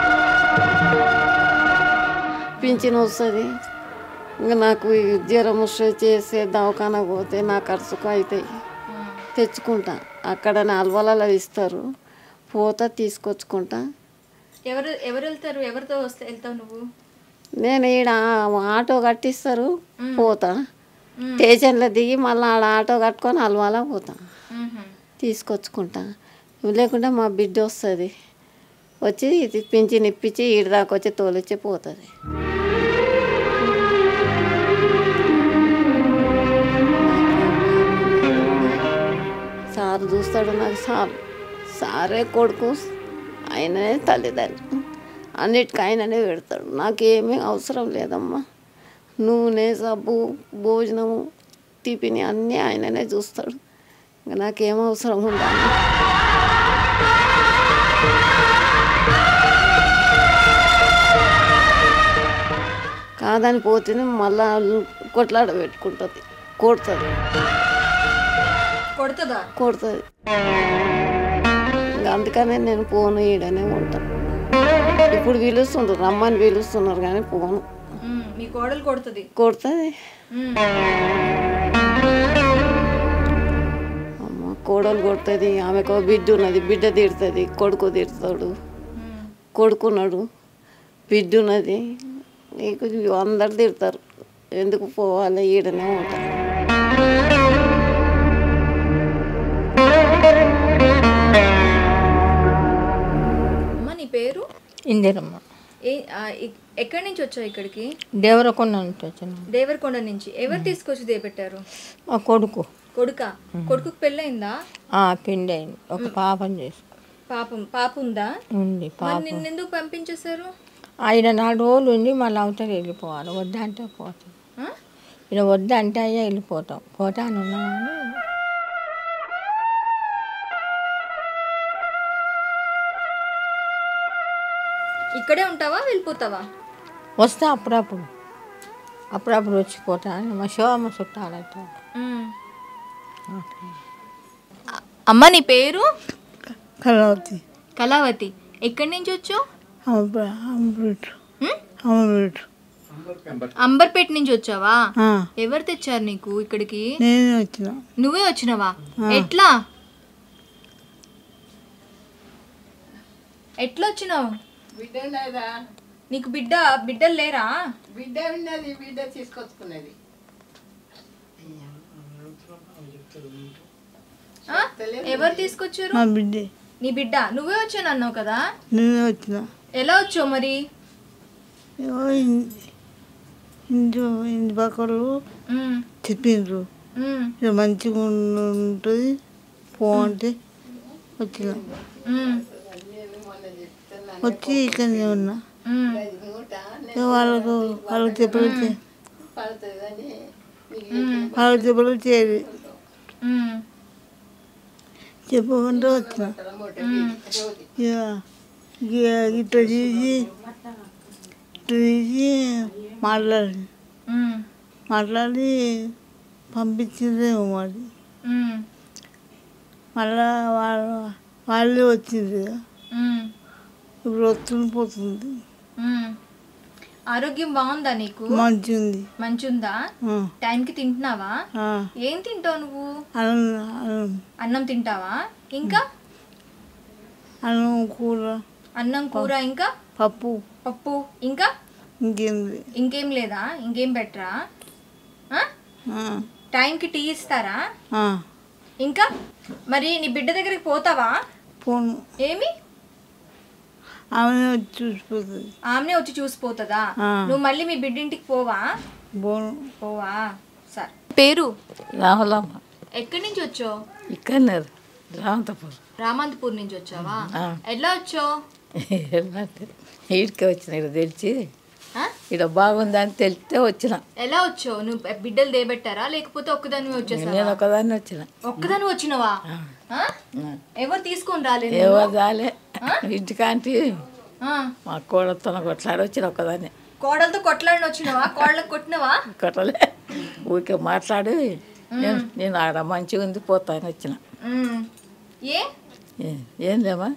పింఛన్ వస్తుంది ఇంకా నాకు ఈ జ్వరం వస్తే చేసే దవాఖాన పోతే నా ఖర్చుకు అవుతాయి తెచ్చుకుంటా అక్కడ నాలువలలో ఇస్తారు పోతా తీసుకొచ్చుకుంటా ఎవరు ఎవరు వెళ్తారు ఎవరితో వస్తే వెళ్తావు నువ్వు నేను ఈడ ఆటో కట్టిస్తారు పోతా స్టేషన్లో దిగి మళ్ళీ ఆడ ఆటో కట్టుకొని అలవాల పోతా ఉహుం. తీసుకొచ్చుకుంటా లేకుంటే మా బిడ్డ వస్తుంది వచ్చి ఇది పింఛన్ ఇప్పించి ఈడ దాకా వచ్చి తోలిచ్చి పోతుంది సార్ చూస్తాడు నాకు సార్ సారే కొడుకు ఆయననే తల్లిదండ్రులు అన్నిటికీ ఆయననే పెడతాడు నాకేమీ అవసరం లేదమ్మా నూనె సబ్బు భోజనము టిఫిన్ అన్నీ ఆయననే చూస్తాడు ఇంకా నాకేం అవసరం ఉండాలి కాదని పోతేనే మళ్ళా కొట్లాడ పెట్టుకుంటుంది కొడుతుంది కొడుతుందా కొడుతుంది ఇంకా అందుకనే నేను పోను ఈడనే ఉంటాను ఇప్పుడు పిలుస్తుండ్రు రమ్మని పిలుస్తున్నారు కానీ పోను ఉమ్. మీ కోడలు కొడుతుంది కొడుతుంది ఉమ్. అమ్మ కోడలు కొడుతుంది ఆమెకు ఒక బిడ్డ ఉన్నది బిడ్డ తిడుతుంది కొడుకు తిడతాడు ఉమ్. కొడుకున్నాడు బిడ్డ ఉన్నది నీకు అందరు తిడతారు ఎందుకు పోవాలి ఈడనే ఉంటాను ఇందిరమ్మ ఏ ఆ, ఇ- ఎక్కడి నుంచి వచ్చావు ఇక్కడికి దేవరకొండ నుంచి వచ్చిన దేవరకొండ నుంచి ఎవరు తీసుకొచ్చి దేపెట్టారు మా కొడుకు కొడుక కొడుకుకి పెళ్ళయిందా ఆ పిండి అయింది ఒక పాపం చేసి పాపం పాప ఉందా ఉంది మరి పాప నిన్నెందుకు పంపించేశారు ఆయన నాలుగు రోజులు ఉండి మళ్ళీ అవతల వెళ్ళిపోవాలి వద్దంటే పోతాం ఆ? ఇలా వద్దంటే అయ్యా వెళ్ళిపోతాం పోతాను ఉన్నామని ఇక్కడే ఉంటావా వెళ్ళిపోతావా వస్తా అప్పుడప్పుడు అప్పుడప్పుడు వచ్చిపోతాను మా శివమ్మ చుట్టాలతో అమ్మ నీ పేరు కలవతి కళావతి ఎక్కడి నుంచి వచ్చావు అమృట్ ఉమ్? అమృట్ అంబర్పేట నుంచి వచ్చావా ఆ, ఎవరు తెచ్చారు నీకు ఇక్కడికి నేనే వచ్చిన నువ్వే వచ్చినావా ఎట్లా ఎట్లా వచ్చినావు బిడ్డ లేదా నీకు బిడ్డ బిడ్డలు లేరా బిడ్డ ఉన్నది బిడ్డ తీసుకొచ్చుకున్నది ఆ? ఎవరు తీసుకొచ్చారు మా బిడ్డే నీ బిడ్డ నువ్వే వచ్చాను అన్నావు కదా నేనే వచ్చిన ఎలా వచ్చావు మరి ఏవో ఇన్- ఇంటి ఇంటి పక్కలు ఉమ్, చెప్పిండ్రు ఉమ్, ఇక మంచిగా ఉంటుంది పో అంటే వచ్చిన ఉమ్, వచ్చి ఇక్కడనే ఉన్నా ఉమ్. ఇక వాళ్ళకు వాళ్ళకి చెప్పలు వాళ్ళకి చెప్పలు చేరి ఉమ్, చెప్పకుండా వచ్చిన ఇక ఇక ఇట్లా తీసి ఇట్లా తీసి మాట్లాడి ఉమ్, మాట్లాడి పంపించిందేమో మరి ఉమ్, మళ్ళా వాళ్ళు వాళ్ళే వచ్చింది ఇక. ఉమ్, ఇప్పుడు వస్తుంది పోతుంది ఉమ్. ఆరోగ్యం బాగుందా నీకు మంచిగా ఉంది మంచుందా ఆ, టైంకి తింటున్నావా ఆ. ఏం తింటావు నువ్వు అన్నం అన్నం అన్నం తింటావా ఇంకా అన్నం కూర అన్నం కూర ఇంకా పప్పు పప్పు ఇంకా ఇంకేంది ఇంకేం లేదా ఇంకేం బెటరా ఆ? ఆ, టైంకి టీ ఇస్తారా ఆ. ఇంకా మరి నీ బిడ్డ దగ్గరికి పోతావా పోను ఏమి ఆమె వచ్చి చూసిపోతుంది ఆమెనే వచ్చి చూసిపోతుందా ఆ. నువ్వు మళ్ళీ మీ బిడ్డింటికి పోవా పోను పోవా సరే పేరు రాహులమ్మ ఎక్కడి నుంచి వచ్చావు ఇక్కడనే రామంతపూర్ రామంతపూర్ నుంచి వచ్చావా ఆ. ఎట్లా వచ్చావు ఎలాంటి ఈడికే వచ్చిన ఇక్కడ తెలిసి ఆ? ఇక్కడ బాగుందని తెలిస్తే వచ్చిన ఎలా వచ్చావు నువ్వు బిడ్డలు దేబెట్టారా లేకపోతే ఒక్కదానివి నేను వచ్చేసావా ఒకదాన్ని వచ్చిన ఒక్కదాని వచ్చినవా ఆ? ఎవరు తీసుకొని రాలేదు ఏవో దాలే ఇంటికాంటి ఆ. మా కోడతో కొట్లాడి వచ్చిన ఒకదాన్ని కోడలతో కొట్లాడిని వచ్చినవా కోడలకు కొట్టినవా కొట్టలే ఊరికే మాట్లాడి నేను నేను ఆడ మంచిగా ఉంది పోతాను వచ్చిన ఉమ్. ఏ ఏ- ఏం లేమా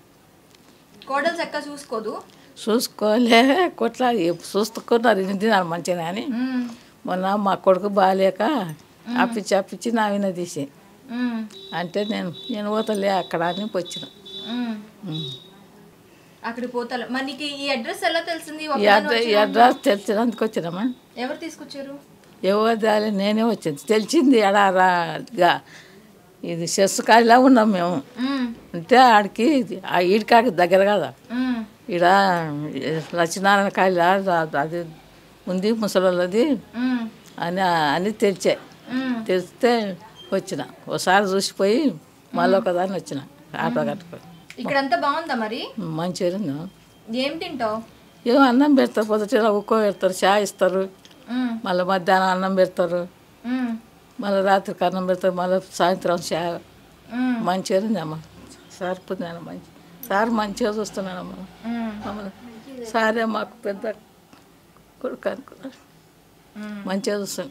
కోడలు చక్కగా చూసుకోదు చూసుకోలే కొట్లాడి చూసుకున్నారు ఇది తిన్నారు మంచిగా అని ఉమ్. మొన్న మా కొడుకు బాగాలేక అప్పించి అప్పించి నా విన తీసి ఉమ్. అంటే నేను నేను పోతలే అక్కడ అని వచ్చిన ఉమ్. ఉమ్. అక్కడికి పోతా మరి నీకు ఈ అడ్రస్ ఎలా తెలిసింది ఈ ఒక్కదానివి అడ్రస్ ఈ వచ్చినావా? అడ్రస్ తెలిసినందుకు వచ్చినామా ఎవరు తీసుకొచ్చారు ఎవరు దాలే నేనే వచ్చింది తెలిసింది ఎడా రాగా ఇది చెస్ కాడిలా ఉన్నాం మేము ఉమ్. అంటే ఆడికి ఆ ఈడికాడికి దగ్గర కదా ఉమ్. ఈడ లక్ష్మీనారాయణ కాయల అది ఉంది ముసలోళ్ళది ఉమ్. అని అని తెలిసే ఉమ్. తెలిస్తే వచ్చిన ఒకసారి చూసిపోయి మళ్ళీ ఒకదాన్ని వచ్చిన ఆటో కట్టుకొని ఇక్కడంతా బాగుందా మరి మంచిగా ఉంది. ఏం తింటావు ఏమో అన్నం పెడతారు పొద్దుట ఉక్కో పెడతారు చాయ్ ఇస్తారు ఉమ్. మళ్ళీ మధ్యాహ్నం అన్నం పెడతారు ఉమ్. మళ్ళీ రాత్రికి అన్నం పెడతారు మళ్ళీ సాయంత్రం చాయ్ ఉమ్. మంచిగా ఉందమ్మ సార్ పొందాను మంచి సార్ మంచిగా చూస్తున్నానమ్మ ఉమ్. మమ్మల్ని సారే మాకు పెద్ద కొడుకు అనుకున్నారు మంచిగా చూస్తాను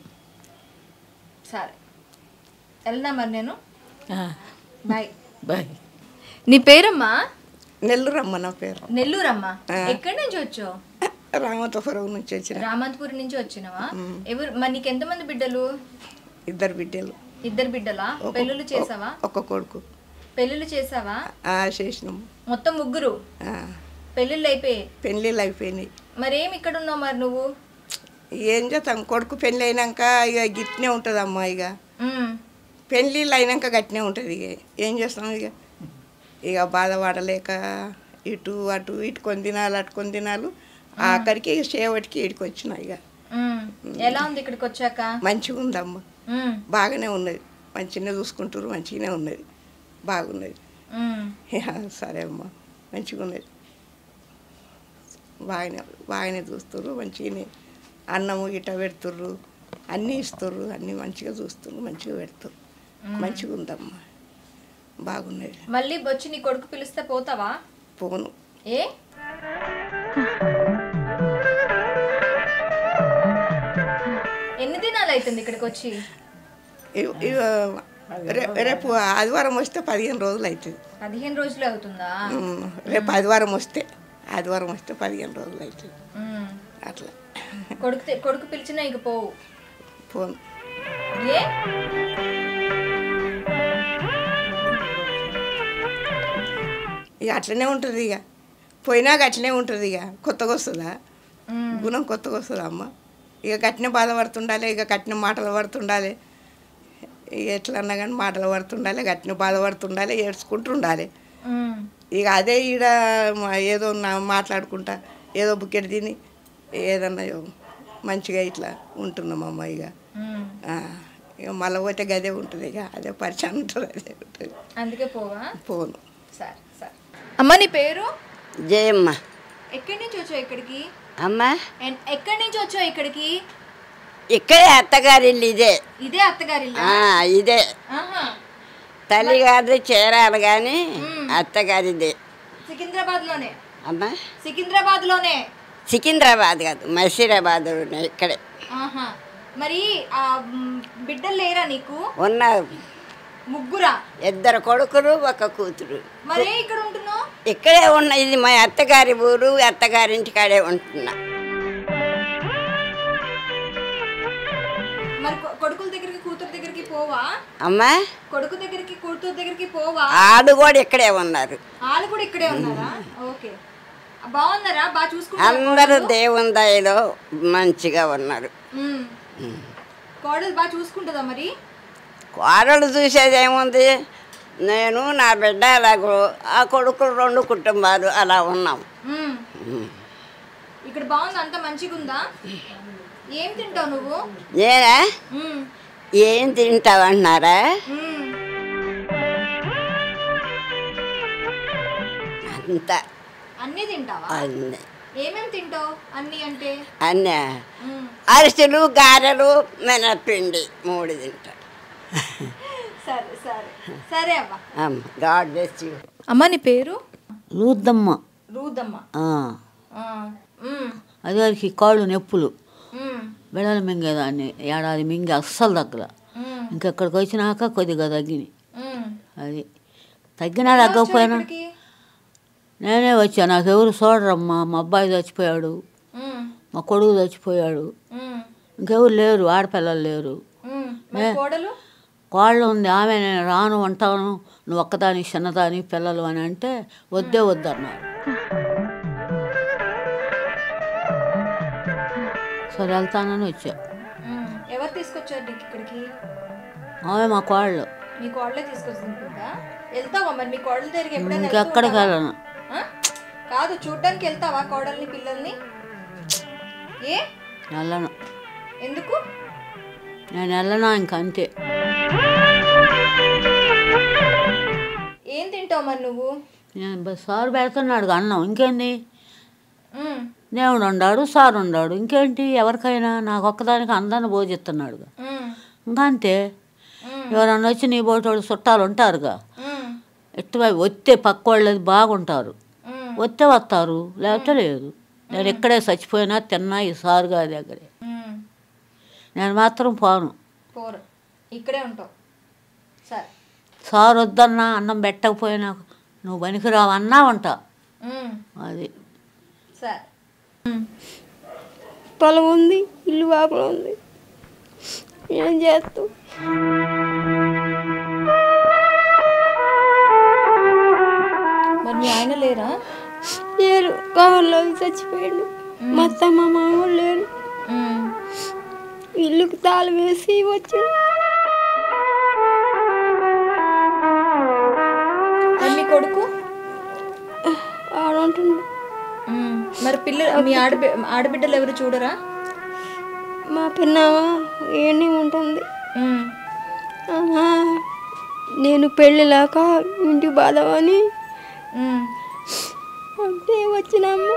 సరే వెళ్దా మరి నేను బాయ్ బాయ్ నీ పేరమ్మా నెల్లూరమ్మ నా పేరు నెల్లూరమ్మా ఎక్కడి నుంచి వచ్చావు రామతపురం నుంచి వచ్చిన రామంతపురం నుంచి వచ్చినవా ఎవరు మరి నీకు ఎంతమంది బిడ్డలు ఇద్దరు బిడ్డలు ఇద్దరు బిడ్డలా పెళ్ళిళ్ళు చేసావా ఒక కొడుకు పెళ్ళిళ్ళు చేసావా ఆ చేసినాము మొత్తం ముగ్గురు ఆ, పెళ్ళిళ్ళు అయిపోయి పెళ్ళిళ్ళు అయిపోయినాయి మరేం ఇక్కడ ఉన్నావు మరి నువ్వు ఏం చేస్తాం కొడుకు పెళ్ళి అయినాక ఇక గిట్నే ఉంటుంది అమ్మ ఇక ఉమ్. పెళ్ళిళ్ళు అయినాక గట్టినే ఉంటుంది ఇక ఏం చేస్తాం ఇక ఇక బాధపడలేక ఇటు అటు ఇటు కొన్ని దినాలు అటు కొన్ని దినాలు ఆఖరికి ఇక చేవటికి ఇడికి వచ్చిన ఇక మ్మ్. ఎలా ఉంది ఇక్కడికి వచ్చాక మంచిగా ఉందమ్మ మ్మ్. బాగానే ఉన్నది మంచిగానే చూసుకుంటారు మంచిగానే ఉన్నది బాగున్నది మ్మ్. యా, సరే అమ్మ మంచిగా ఉన్నది బాగానే బాగానే చూస్తుర్రు మంచిగానే అన్నము గిట్ట పెడుతుర్రు అన్నీ ఇస్తుర్రు అన్నీ మంచిగా చూస్తుర్రు మంచిగా పెడుతుర్రు మంచిగా ఉందమ్మా బాగున్నది మళ్ళీ వచ్చి నీ కొడుకు పిలిస్తే పోతావా పోను ఏ ఎన్ని దినాలు అవుతుంది ఇక్కడికి వచ్చి ఇ- ఇ- రే- రేపు ఆదివారం వస్తే పదిహేను రోజులు అవుతుంది పదిహేను రోజులు అవుతుందా ఉమ్, రేపు ఆదివారం వస్తే ఆదివారం వస్తే పదిహేను రోజులు అవుతుంది మ్మ్. అట్లా కొడుకు తె- కొడుకు పిలిచినా ఇంక పోవు పోను ఏ ఇక అట్లనే ఉంటుంది ఇక పోయినాక అట్లనే ఉంటుంది ఇక కొత్తగా వస్తుందా గుణం కొత్తగా వస్తుందా అమ్మ ఇక కట్టిన బాధపడుతుండాలి ఇక కట్టిన మాటలు పడుతుండాలి ఇక ఎట్లన్నా కానీ మాటలు పడుతుండాలి కట్టిన బాధపడుతుండాలి ఏడ్చుకుంటూ ఉండాలి మ్మ్. ఇక అదే ఈడ మా- ఏదో నా మాట్లాడుకుంటా ఏదో బుక్కెట్ తిని ఏదన్నా మంచిగా ఇట్లా ఉంటున్నామమ్మ ఇక మ్మ్. ఆ, ఇక మళ్ళీ పోతే గదే ఉంటుంది ఇక అదే పరిచయం ఉంటుంది అదే ఉంటుంది అందుకే పోవా పోను సరే సరే అమ్మ నీ పేరు జయమ్మ ఎక్కడి నుంచి వచ్చావు ఇక్కడికి అమ్మ ఎన్- ఎక్కడి నుంచి వచ్చావు ఇక్కడికి ఇక్కడే అత్తగారి ఇల్లు ఇదే ఇదే అత్తగారి ఇల్లా? ఆ, ఇదే ఆహా తల్లి గారిది చేరాలి కానీ అత్తగారిదే సికింద్రాబాద్ లోనే అమ్మ సికింద్రాబాద్ లోనే సికింద్రాబాద్ కాదు మసీరాబాద్ ఇక్కడే ఆహా మరి ఆ మ్, బిడ్డలు లేరా నీకు ఉన్నారు ముగ్గురా ఇద్దరు కొడుకులు ఒక కూతురు మరే ఇక్కడ ఉంటున్నావు ఇక్కడే ఉన్న ఇది మా అత్తగారి ఊరు అత్తగారింటి కాడే ఉంటున్నా మరి కొ- కొడుకుల దగ్గరికి కూతురు దగ్గరికి పోవా అమ్మా కొడుకు దగ్గరికి కూతురు దగ్గరికి పోవా ఆడు కూడా ఇక్కడే ఉన్నారు వాళ్ళు కూడా ఇక్కడే ఉన్నారా ఓకే బాగున్నారా బాగా చూసుకుంటారా అందరూ కోడలు? దేవుని దయలో మంచిగా ఉన్నారు మ్. కోడలు బాగా చూసుకుంటుందా మరి కోడలు చూసేది ఏముంది నేను నా బిడ్డ అలాగో ఆ కొడుకులు రెండు కుటుంబాలు అలా ఉన్నాం మ్. ఇక్కడ బాగుంది అంత మంచిగా ఉందా ఏం తింటావు నువ్వు నేనా మ్. ఏం తింటావన్నారా మ్. అంత అన్నీ తింటావా అన్నీ ఏమేం తింటావు అన్నీ అంటే అన్నీ మ్. అరిసెలు గారెలు మినపిండి మూడు తింటా సరే సరే సరే అమ్మా అమ్మ గాడ్ బ్లెస్ యూ అమ్మ నీ పేరు లూద్దమ్మ రూదమ్మ ఆ, ఆ. మ్. అది వారికి కాళ్ళు నొప్పులు మ్. బెడలు మింగేదాన్ని ఏడాది మింగి అస్సలు తగ్గల మ్. ఇంకెక్కడికి వచ్చినాక కొద్దిగా తగ్గినాయి మ్. అది తగ్గినా తగ్గకపోయినా ఇక్కడికి? నేనే వచ్చా నాకు ఎవరు చూడరమ్మా మా అబ్బాయి చచ్చిపోయాడు మ్. మా కొడుకు చచ్చిపోయాడు మ్. ఇంకెవరు లేరు ఆడపిల్లలు లేరు మ్. మరి ఏ? కోడలు కోళ్ళు ఉంది ఆమె నేను రాను ఉంటాను నువ్వు ఒక్కదాని చిన్నదాని పిల్లలు అని అంటే వద్దే వద్దన్నారు సరే వెళ్తానని వచ్చా మ్. ఎవరు తీసుకొచ్చారు నీకు ఇక్కడికి ఆమె మా కోళ్ళు మీ కోడలే తీసుకొస్తుందా వెళ్తావా మరి మీ కోడల దగ్గరికి ఎప్పుడైనా వెళ్తూ ఇంకెక్కడికి ఉంటావా? వెళ్ళను ఆ? కాదు చూడ్డానికి వెళ్తావా కోడల్ని పిల్లల్ని ఏ వెళ్ళను ఎందుకు నేను వెళ్ళనా ఇంక అంతే ఏం తింటావు మరి నువ్వు నేను బ- సారు పెడుతున్నాడు అన్నం ఇంకేంది మ్. దేవుడు ఉండాడు సారు ఉండాడు ఇంకేంటి ఎవరికైనా నాకు ఒక్కదానికి అందరిని భోజిస్తున్నాడు మ్. ఇంకా అంతే ఎవరన్నా వచ్చి నీ బోటోళ్ళు చుట్టాలు ఉంటారుగా మ్. ఎట్టువైపు వస్తే పక్క వాళ్ళది బాగుంటారు మ్. వస్తే వస్తారు లేకపోతే లేదు నేను ఇక్కడే చచ్చిపోయినా తిన్నా ఈ సారుగా దగ్గరే మ్. నేను మాత్రం పోను పోరు ఇక్కడే ఉంటావు సరే సారు వద్దన్నా అన్నం పెట్టకపోయినా నువ్వు పనికిరావు అన్నా ఉంటా మ్. అది సరే పొలం ఉంది ఇల్లు వాపల ఉంది ఏం చేస్తాం మరి మీ ఆయన లేరా లేరు కావాలని చచ్చిపోయాడు మా అత్త మా మామ లేరు మ్. ఇల్లుకి తాళం వేసి వచ్చాడు మరి మీ కొడుకు ఆడ ఉంటుండు మ్మ్. మరి పిల్లలు మీ ఆడబి ఆడబిడ్డలు ఎవరు చూడరా మా పిన్నవ ఏని ఉంటుంది మ్మ్. ఆహా, నేను పెళ్ళిలాక ఇంటికి బాధవని మ్మ్. అంటే వచ్చినాము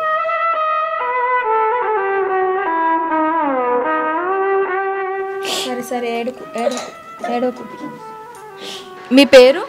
సరే సరే ఏడుకు ఏడుకు ఏడుకు మీ పేరు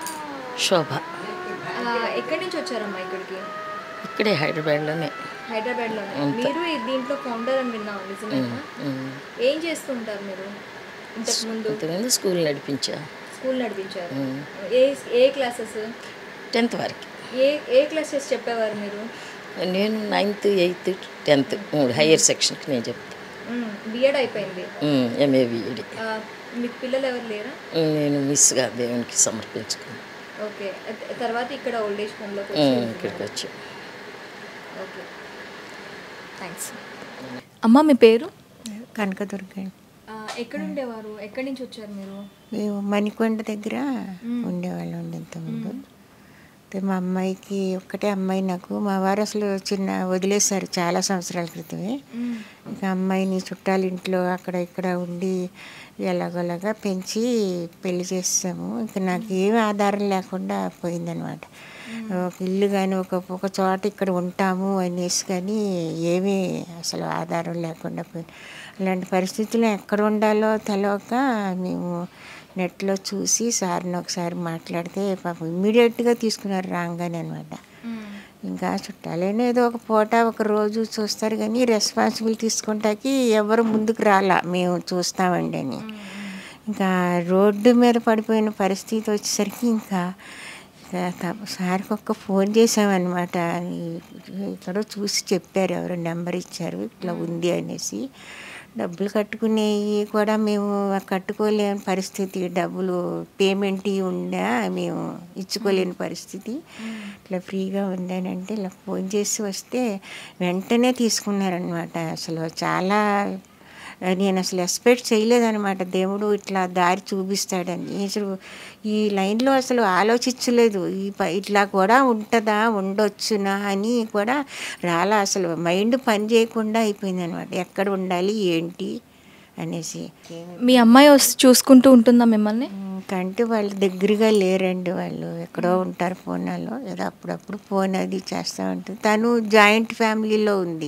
శోభ ఆ, ఎక్కడి నుంచి వచ్చారమ్మా ఇక్కడికి ఇక్కడే హైదరాబాద్లోనే హైదరాబాద్లోనే అంతే. మీరు ఈ దీంట్లో ఫౌండర్ అని విన్నాం నిజమేనా ఉమ్, ఉమ్. ఏం చేస్తుంటారు మీరు ఇంతకు ముందు ఇంతకుముందు స్కూల్ నడిపించా స్కూల్ నడిపించారు మ్మ్. ఏ ఏ క్లాసెస్ టెన్త్ వరకు ఏ ఏ క్లాసెస్ చెప్పేవారు మీరు నేను నైన్త్ ఎయిత్ టెన్త్ మూడు హయ్యర్ సెక్షన్కి నేను చెప్తాను బిఎడ్ అయిపోయింది ఎంఏ బిఈడి ఆ, మీకు పిల్లలు ఎవరు లేరా నేను మిస్గా దేవునికి సమర్పించుకున్నాను ఓకే అత- తర్వాత ఇక్కడ ఓల్డ్ ఏజ్ హోమ్లోకి ఉమ్, వచ్చి ఇక్కడికి వచ్చి ఓకే థ్యాంక్స్ అమ్మ మీ పేరు కనకదుర్గ ఆ, ఎక్కడ ఉండేవారు ఎక్కడి నుంచి వచ్చారు మీరు మేము మణికొండ దగ్గర ఉండేవాళ్ళం ఉండే ఇంతకుముందు అయితే మా అమ్మాయికి ఒక్కటే అమ్మాయి నాకు మా వారు అసలు చిన్న వదిలేశారు చాలా సంవత్సరాల క్రితమే ఇక అమ్మాయిని చుట్టాల ఇంట్లో అక్కడ ఇక్కడ ఉండి ఎలాగోలాగా పెంచి పెళ్లి చేసాము ఇంకా నాకు ఏమి ఆధారం లేకుండా పోయిందనమాట ఒక ఇల్లు కానీ ఒక ఒక చోట ఇక్కడ ఉంటాము అనేసి కానీ ఏమీ అసలు ఆధారం లేకుండా పోయింది అలాంటి పరిస్థితుల్లో ఎక్కడ ఉండాలో తెలియక మేము నెట్లో చూసి సార్ని ఒకసారి మాట్లాడితే పాపం ఇమ్మీడియట్గా తీసుకున్నారు రాగానే అనమాట ఇంకా చుట్టాలైనా ఏదో ఒక పూట ఒక రోజు చూస్తారు కానీ రెస్పాన్సిబుల్ తీసుకుంటాకి ఎవరు ముందుకు రాలా మేము చూస్తామండి అని ఇంకా రోడ్డు మీద పడిపోయిన పరిస్థితి వచ్చేసరికి ఇంకా ఇక త- సార్కి ఒక్క ఫోన్ చేసామన్నమాట ఇక్కడ చూసి చెప్పారు ఎవరో నెంబర్ ఇచ్చారు ఇట్లా ఉంది అనేసి డబ్బులు కట్టుకునేవి కూడా మేము కట్టుకోలేని పరిస్థితి డబ్బులు పేమెంట్ ఉందా మేము ఇచ్చుకోలేని పరిస్థితి ఇట్లా ఫ్రీగా ఉందానంటే ఇలా ఫోన్ చేసి వస్తే వెంటనే తీసుకున్నారనమాట అసలు చాలా నేను అసలు ఎక్స్పెక్ట్ చేయలేదనమాట దేవుడు ఇట్లా దారి చూపిస్తాడని అసలు ఈ లైన్లో అసలు ఆలోచించలేదు ఈ ప- ఇట్లా కూడా ఉంటుందా ఉండొచ్చునా అని కూడా రాలా అసలు మైండ్ పని చేయకుండా అయిపోయింది అనమాట ఎక్కడ ఉండాలి ఏంటి అనేసి మీ అమ్మాయి వస్తే చూసుకుంటూ ఉంటుందా మిమ్మల్ని కంటే వాళ్ళు దగ్గరగా లేరండి వాళ్ళు ఎక్కడో ఉంటారు పూనాలో ఏదో అప్పుడప్పుడు ఫోన్ అది చేస్తూ ఉంటుంది తను జాయింట్ ఫ్యామిలీలో ఉంది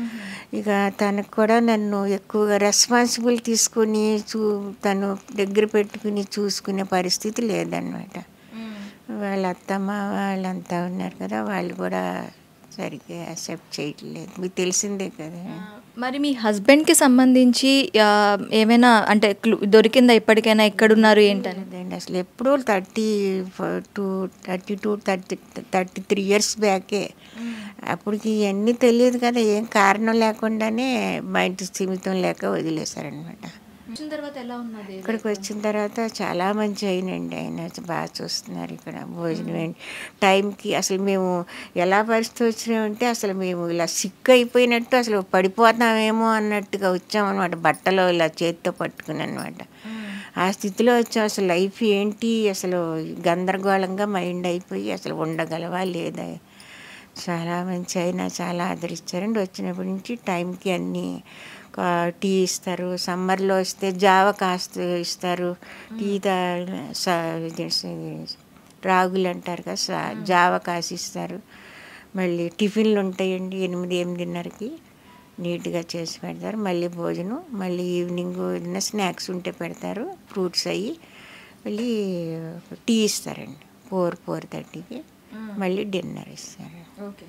ఇక తనకు కూడా నన్ను ఎక్కువగా రెస్పాన్సిబుల్ తీసుకుని చూ తను దగ్గర పెట్టుకుని చూసుకునే పరిస్థితి లేదనమాట వాళ్ళ అత్తమ్మ వాళ్ళంతా ఉన్నారు కదా వాళ్ళు కూడా సరిగ్గా యాక్సెప్ట్ చేయట్లేదు మీకు తెలిసిందే కదా మరి మీ హస్బెండ్కి సంబంధించి ఆ, ఏమైనా అంటే క్లూ- దొరికిందా ఇప్పటికైనా ఎక్కడున్నారు ఏంటని లేదండి అసలు ఎప్పుడూ thirty two thirty two thirty thirty three years బ్యాకే అప్పటికి ఇవన్నీ తెలియదు కదా ఏం కారణం లేకుండానే మైండ్ స్థిమితం లేక వదిలేశారనమాట వచ్చిన తర్వాత ఎలా ఉన్నది ఇక్కడికి వచ్చిన తర్వాత చాలా మంచి అయినండి ఆయన బాగా చూస్తున్నారు ఇక్కడ భోజనం ఏంటి టైంకి అసలు మేము ఎలా పరిస్థితి వచ్చినామంటే అసలు మేము ఇలా సిక్ అయిపోయినట్టు అసలు పడిపోతామేమో అన్నట్టుగా వచ్చామన్నమాట బట్టలో ఇలా చేతితో పట్టుకుని అనమాట ఆ స్థితిలో వచ్చాం అసలు లైఫ్ ఏంటి అసలు గందరగోళంగా మైండ్ అయిపోయి అసలు ఉండగలవా లేదా చాలా మంచి అయినా చాలా ఆదరించారండి వచ్చినప్పటి నుంచి టైంకి అన్నీ కా- టీ ఇస్తారు సమ్మర్లో వస్తే జావ కాస్త ఇస్తారు టీ తా- స- ఇది స- రాగులు అంటారు కదా స- జావ కాసి ఇస్తారు మళ్ళీ టిఫిన్లు ఉంటాయండి ఎనిమిది ఎనిమిదిన్నరకి నీట్గా చేసి పెడతారు మళ్ళీ భోజనం మళ్ళీ ఈవినింగ్ ఏదైనా స్నాక్స్ ఉంటే పెడతారు ఫ్రూట్స్ అయ్యి మళ్ళీ టీ ఇస్తారండి ఫోర్ ఫోర్ థర్టీకి మళ్ళీ డిన్నర్ ఇస్తారు ఓకే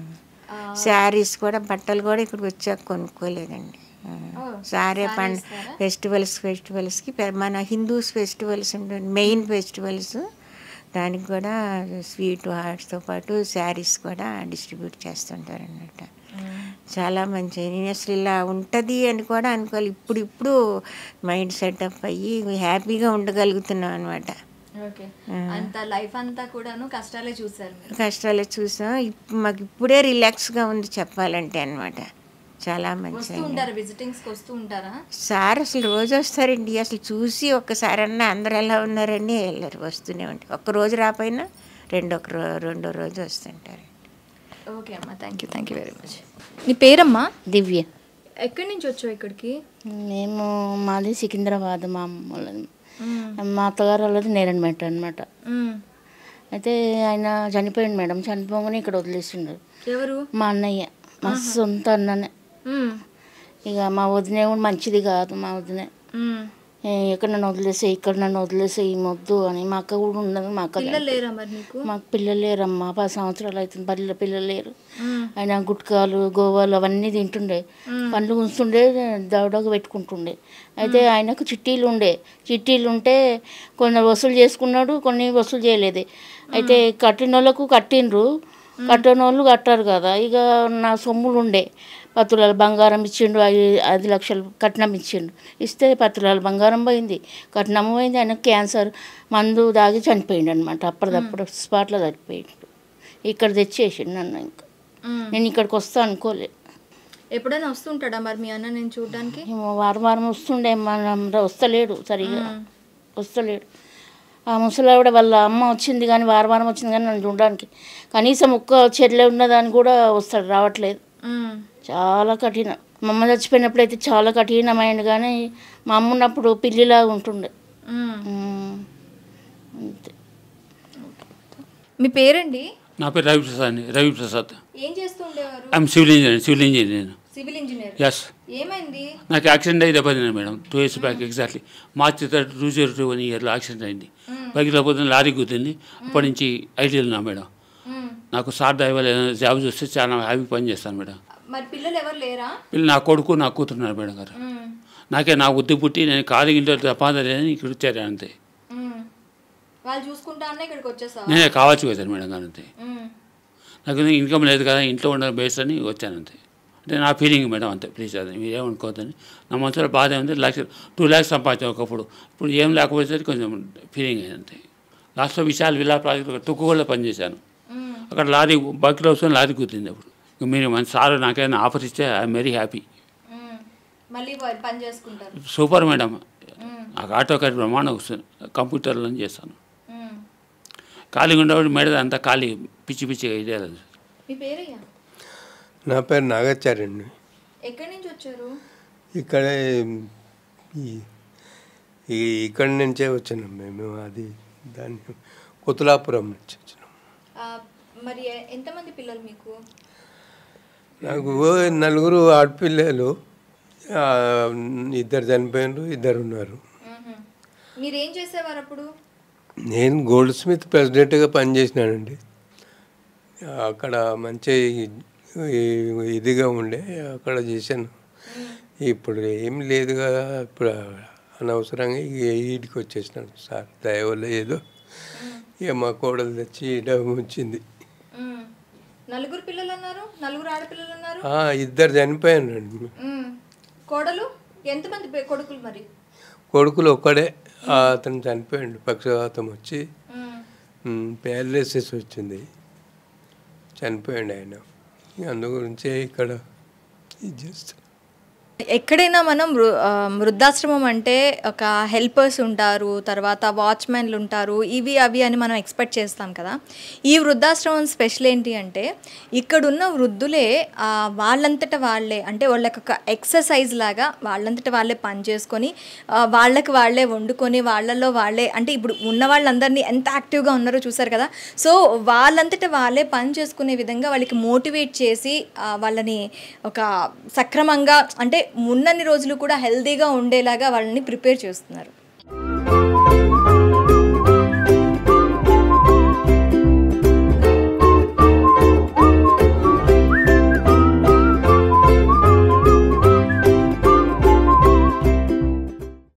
శారీస్ కూడా బట్టలు కూడా ఇక్కడికి వచ్చాక కొనుక్కోలేదండి సారే పండ ఫెస్టివల్స్ ఫెస్టివల్స్కి మన హిందూస్ ఫెస్టివల్స్ ఉంటుంది మెయిన్ ఫెస్టివల్స్ దానికి కూడా స్వీట్ హార్ట్స్తో పాటు శారీస్ కూడా డిస్ట్రిబ్యూట్ చేస్తుంటారు అన్నమాట చాలా మంచి నేను అసలు ఇలా ఉంటుంది అని కూడా అనుకోవాలి ఇప్పుడు ఇప్పుడు మైండ్ సెటప్ అయ్యి హ్యాపీగా ఉండగలుగుతున్నాం అనమాట ఓకే అంత లైఫ్ అంతా కూడాను కష్టాలే చూసారు మీరు కష్టాలు చూసాం ఇప్- మాకు ఇప్పుడే రిలాక్స్గా ఉంది చెప్పాలంటే అనమాట చాలా మంచి వస్తూ ఉంటారా విజిటింగ్స్ కి వస్తూ ఉంటారా సార్ అసలు రోజు వస్తారండి అసలు చూసి ఒక్కసారన్నా అందరు ఎలా ఉన్నారని వెళ్ళారు వస్తూనే ఉంటారు ఒక్క రోజు రాపోయినా రెండో ఒక రో- రెండో రోజు వస్తుంటారు ఓకే అమ్మా thank you thank you very much నీ పేరమ్మా దివ్య ఎక్కడి నుంచి వచ్చావు ఇక్కడికి మేము మాది సికింద్రాబాద్ మా అమ్మ వాళ్ళది మా అత్తగారు వాళ్ళది నేరన్మెట్ అనమాట అయితే ఆయన చనిపోయింది మేడం చనిపోగానే ఇక్కడ వదిలేసిండ్రు ఎవరు మా అన్నయ్య మా సొంత అన్ననే మ్మ్. ఇక మా వదినే కూడా మంచిది కాదు మా వదినే మ్మ్. ఏ, ఎక్కడ నన్ను వదిలేసే ఇక్కడ నన్ను వదిలేసే ఈ మొద్దు అని మా అక్క కూడా ఉండదు మా అక్క పిల్లలు లేరా మరి నీకు మాకు పిల్లలు లేరమ్మా పది సంవత్సరాలు అవుతుంది పిల్ల పిల్లలు లేరు మ్మ్. ఆయన గుట్కాలు గోవాలు అవన్నీ తింటుండే పండ్లు ఉంచుతుండే దవడగా పెట్టుకుంటుండే అయితే ఆయనకు చిట్టీలు ఉండే చిట్టీలు ఉంటే కొన్ని వసూలు చేసుకున్నాడు కొన్ని వసూలు చేయలేదు అయితే కట్టిన వాళ్ళకు కట్టిండ్రు కట్టని వాళ్ళు కట్టారు కదా ఇక నా సొమ్ములు ఉండే పత్తులాల బంగారం ఇచ్చిండు ఐ ఐదు లక్షలు కట్నం ఇచ్చిండు ఇస్తే పత్తులాల బంగారం పోయింది కట్నం పోయింది ఆయన క్యాన్సర్ మందు దాగి చనిపోయిండు అనమాట అప్పటిదప్పుడు స్పాట్లో చనిపోయిండు ఇక్కడ తెచ్చేసిండు నన్ను ఇంకా మ్మ్. నేను ఇక్కడికి వస్తా అనుకోలే ఎప్పుడైనా వస్తుంటాడా మరి మీ అన్న నేను చూడడానికి ఏమో వారం వారం వస్తుండే మనం వస్తలేడు సరిగా వస్తలేడు ఆ ముసలావిడ వాళ్ళ అమ్మ వచ్చింది కానీ వారం వారం వచ్చింది కానీ నన్ను చూడడానికి కనీసం ఒక్క చెల్లె ఉన్నదాన్ని కూడా వస్తాడు రావట్లేదు చాలా కఠినం మా అమ్మ చచ్చిపోయినప్పుడు అయితే చాలా కఠినమైంది కానీ మా అమ్మ ఉన్నప్పుడు పిల్లిలా ఉంటుండే మ్మ్. అంతే మీ పేరండి నా పేరు రవి ప్రసాద్ అండి రవి ప్రసాద్ ఏం చేస్తూ ఉండేవారు I'm civil engineer civil engineer నేను సివిల్ ఇంజనీర్ Yes. ఏమైంది నాకు యాక్సిడెంట్ అయ్యి దెబ్బతిన్నా madam two years back exactly March thirty two zero two one ఇయర్లో యాక్సిడెంట్ అయింది బైక్ లేకపోతే లారీ గుద్దింది అప్పటి నుంచి ఐటీలో ఉన్నా మేడం నాకు సార్ డ్రైవర్ జాబ్ చూస్తే చాలా హ్యాపీ పని చేస్తాను మేడం మరి పిల్లలు ఎవరు లేరా వీళ్ళు నా కొడుకు నా కూతురున్నారు మేడం గారు మ్మ్. నాకే నా బుద్ధి పుట్టి నేను కాదు ఇంట్లో తపాద లేదని ఇక్కడ వచ్చారు అంతే మ్మ్. వాళ్ళు చూసుకుంటా అన్న ఇక్కడికి వచ్చేసావా నేనే కావాల్సి వచ్చాను మేడం గారు అంతే మ్మ్. నాకు ఇన్కమ్ లేదు కదా ఇంట్లో ఉండే బేస్ అని వచ్చాను అంతే అంటే నా ఫీలింగ్ మేడం అంతే ప్లీజ్ అది మీరు ఏమనుకోవద్దని నా మనసులో బాధ ఉంది లక్ష టూ ల్యాక్స్ సంపాదించాను ఒకప్పుడు ఇప్పుడు ఏం లేకపోతే కొంచెం ఫీలింగ్ అయింది అంతే లాస్ట్లో విశాల్ విలా ప్రాజెక్ట్ తుక్కుగూడలో పనిచేశాను అక్కడ లారీ బైక్లో వస్తుంది లారీ కూర్చుంది అప్పుడు ఇక మీరు మన సార్ నాకైనా ఆఫర్ ఇస్తే ఐఎమ్ వెరీ హ్యాపీ మ్మ్. మళ్ళీ వాళ్ళు పని చేసుకుంటారు సూపర్ మేడం మ్మ్. నాకు ఆటో కార్డు బ్రహ్మాండం వస్తుంది కంప్యూటర్లో చేస్తాను మ్మ్. ఖాళీగా ఉండేవాడు మేడం అంతా ఖాళీ పిచ్చి పిచ్చి ఐడియాలు మీ పేరయ్యా నా పేరు నాగాచార్యండి ఎక్కడి నుంచి వచ్చారు ఇక్కడే ఈ ఈ- ఇక్కడి నుంచే వచ్చినాం మేము అది దాన్ని కొతులాపురం నుంచి వచ్చినాం ఆ, మరి ఎ- ఎంతమంది పిల్లలు మీకు నాకు నలుగురు ఆడపిల్లలు ఆ, ఇద్దరు చనిపోయినారు ఇద్దరు ఉన్నారు మ్మ్. మీరు ఏం చేసేవారు అప్పుడు నేను గోల్డ్ స్మిత్ ప్రెసిడెంట్గా పనిచేసినానండి అక్కడ మంచి ఈ- ఇదిగా ఉండే అక్కడ చేశాను ఇప్పుడు ఏం లేదు కదా ఇప్పుడు అనవసరంగా ఇక ఈడికి వచ్చేసినాను సార్ దయ వల్ల ఏదో ఇక మా కోడలు తెచ్చి ఈడ ఉంచింది మ్మ్. నలుగురు పిల్లలు అన్నారు నలుగురు ఆడపిల్లలు అన్నారు ఆ, ఇద్దరు చనిపోయానండి మ్మ్. కోడలు ఎంతమంది పే- కొడుకులు మరి కొడుకులు ఒక్కడే ఆ, అతను చనిపోయాడు పక్షవాతం వచ్చి మ్మ్. ప్యారలైసిస్ వచ్చింది చనిపోయాడు ఆయన అందు గురించే ఇక్కడ ఇది చేస్తాను ఎక్కడైనా మనం వృ- ఆ, వృద్ధాశ్రమం అంటే ఒక హెల్పర్స్ ఉంటారు తర్వాత వాచ్మెన్లు ఉంటారు ఇవి అవి అని మనం ఎక్స్పెక్ట్ చేస్తాం కదా ఈ వృద్ధాశ్రమం స్పెషల్ ఏంటి అంటే ఇక్కడున్న వృద్ధులే ఆ, వాళ్ళంతట వాళ్ళే అంటే వాళ్ళకి ఒక ఎక్సర్సైజ్ లాగా వాళ్ళంతట వాళ్ళే పని చేసుకొని ఆ, వాళ్ళకి వాళ్ళే వండుకొని వాళ్ళల్లో వాళ్ళే అంటే ఇప్పుడు ఉన్న వాళ్ళందరినీ ఎంత యాక్టివ్గా ఉన్నారో చూసారు కదా సో వాళ్ళంతట వాళ్ళే పని చేసుకునే విధంగా వాళ్ళకి మోటివేట్ చేసి ఆ, వాళ్ళని ఒక సక్రమంగా అంటే ఉన్నన్ని రోజులు కూడా హెల్తీగా ఉండేలాగా వాళ్ళని ప్రిపేర్ చేస్తున్నారు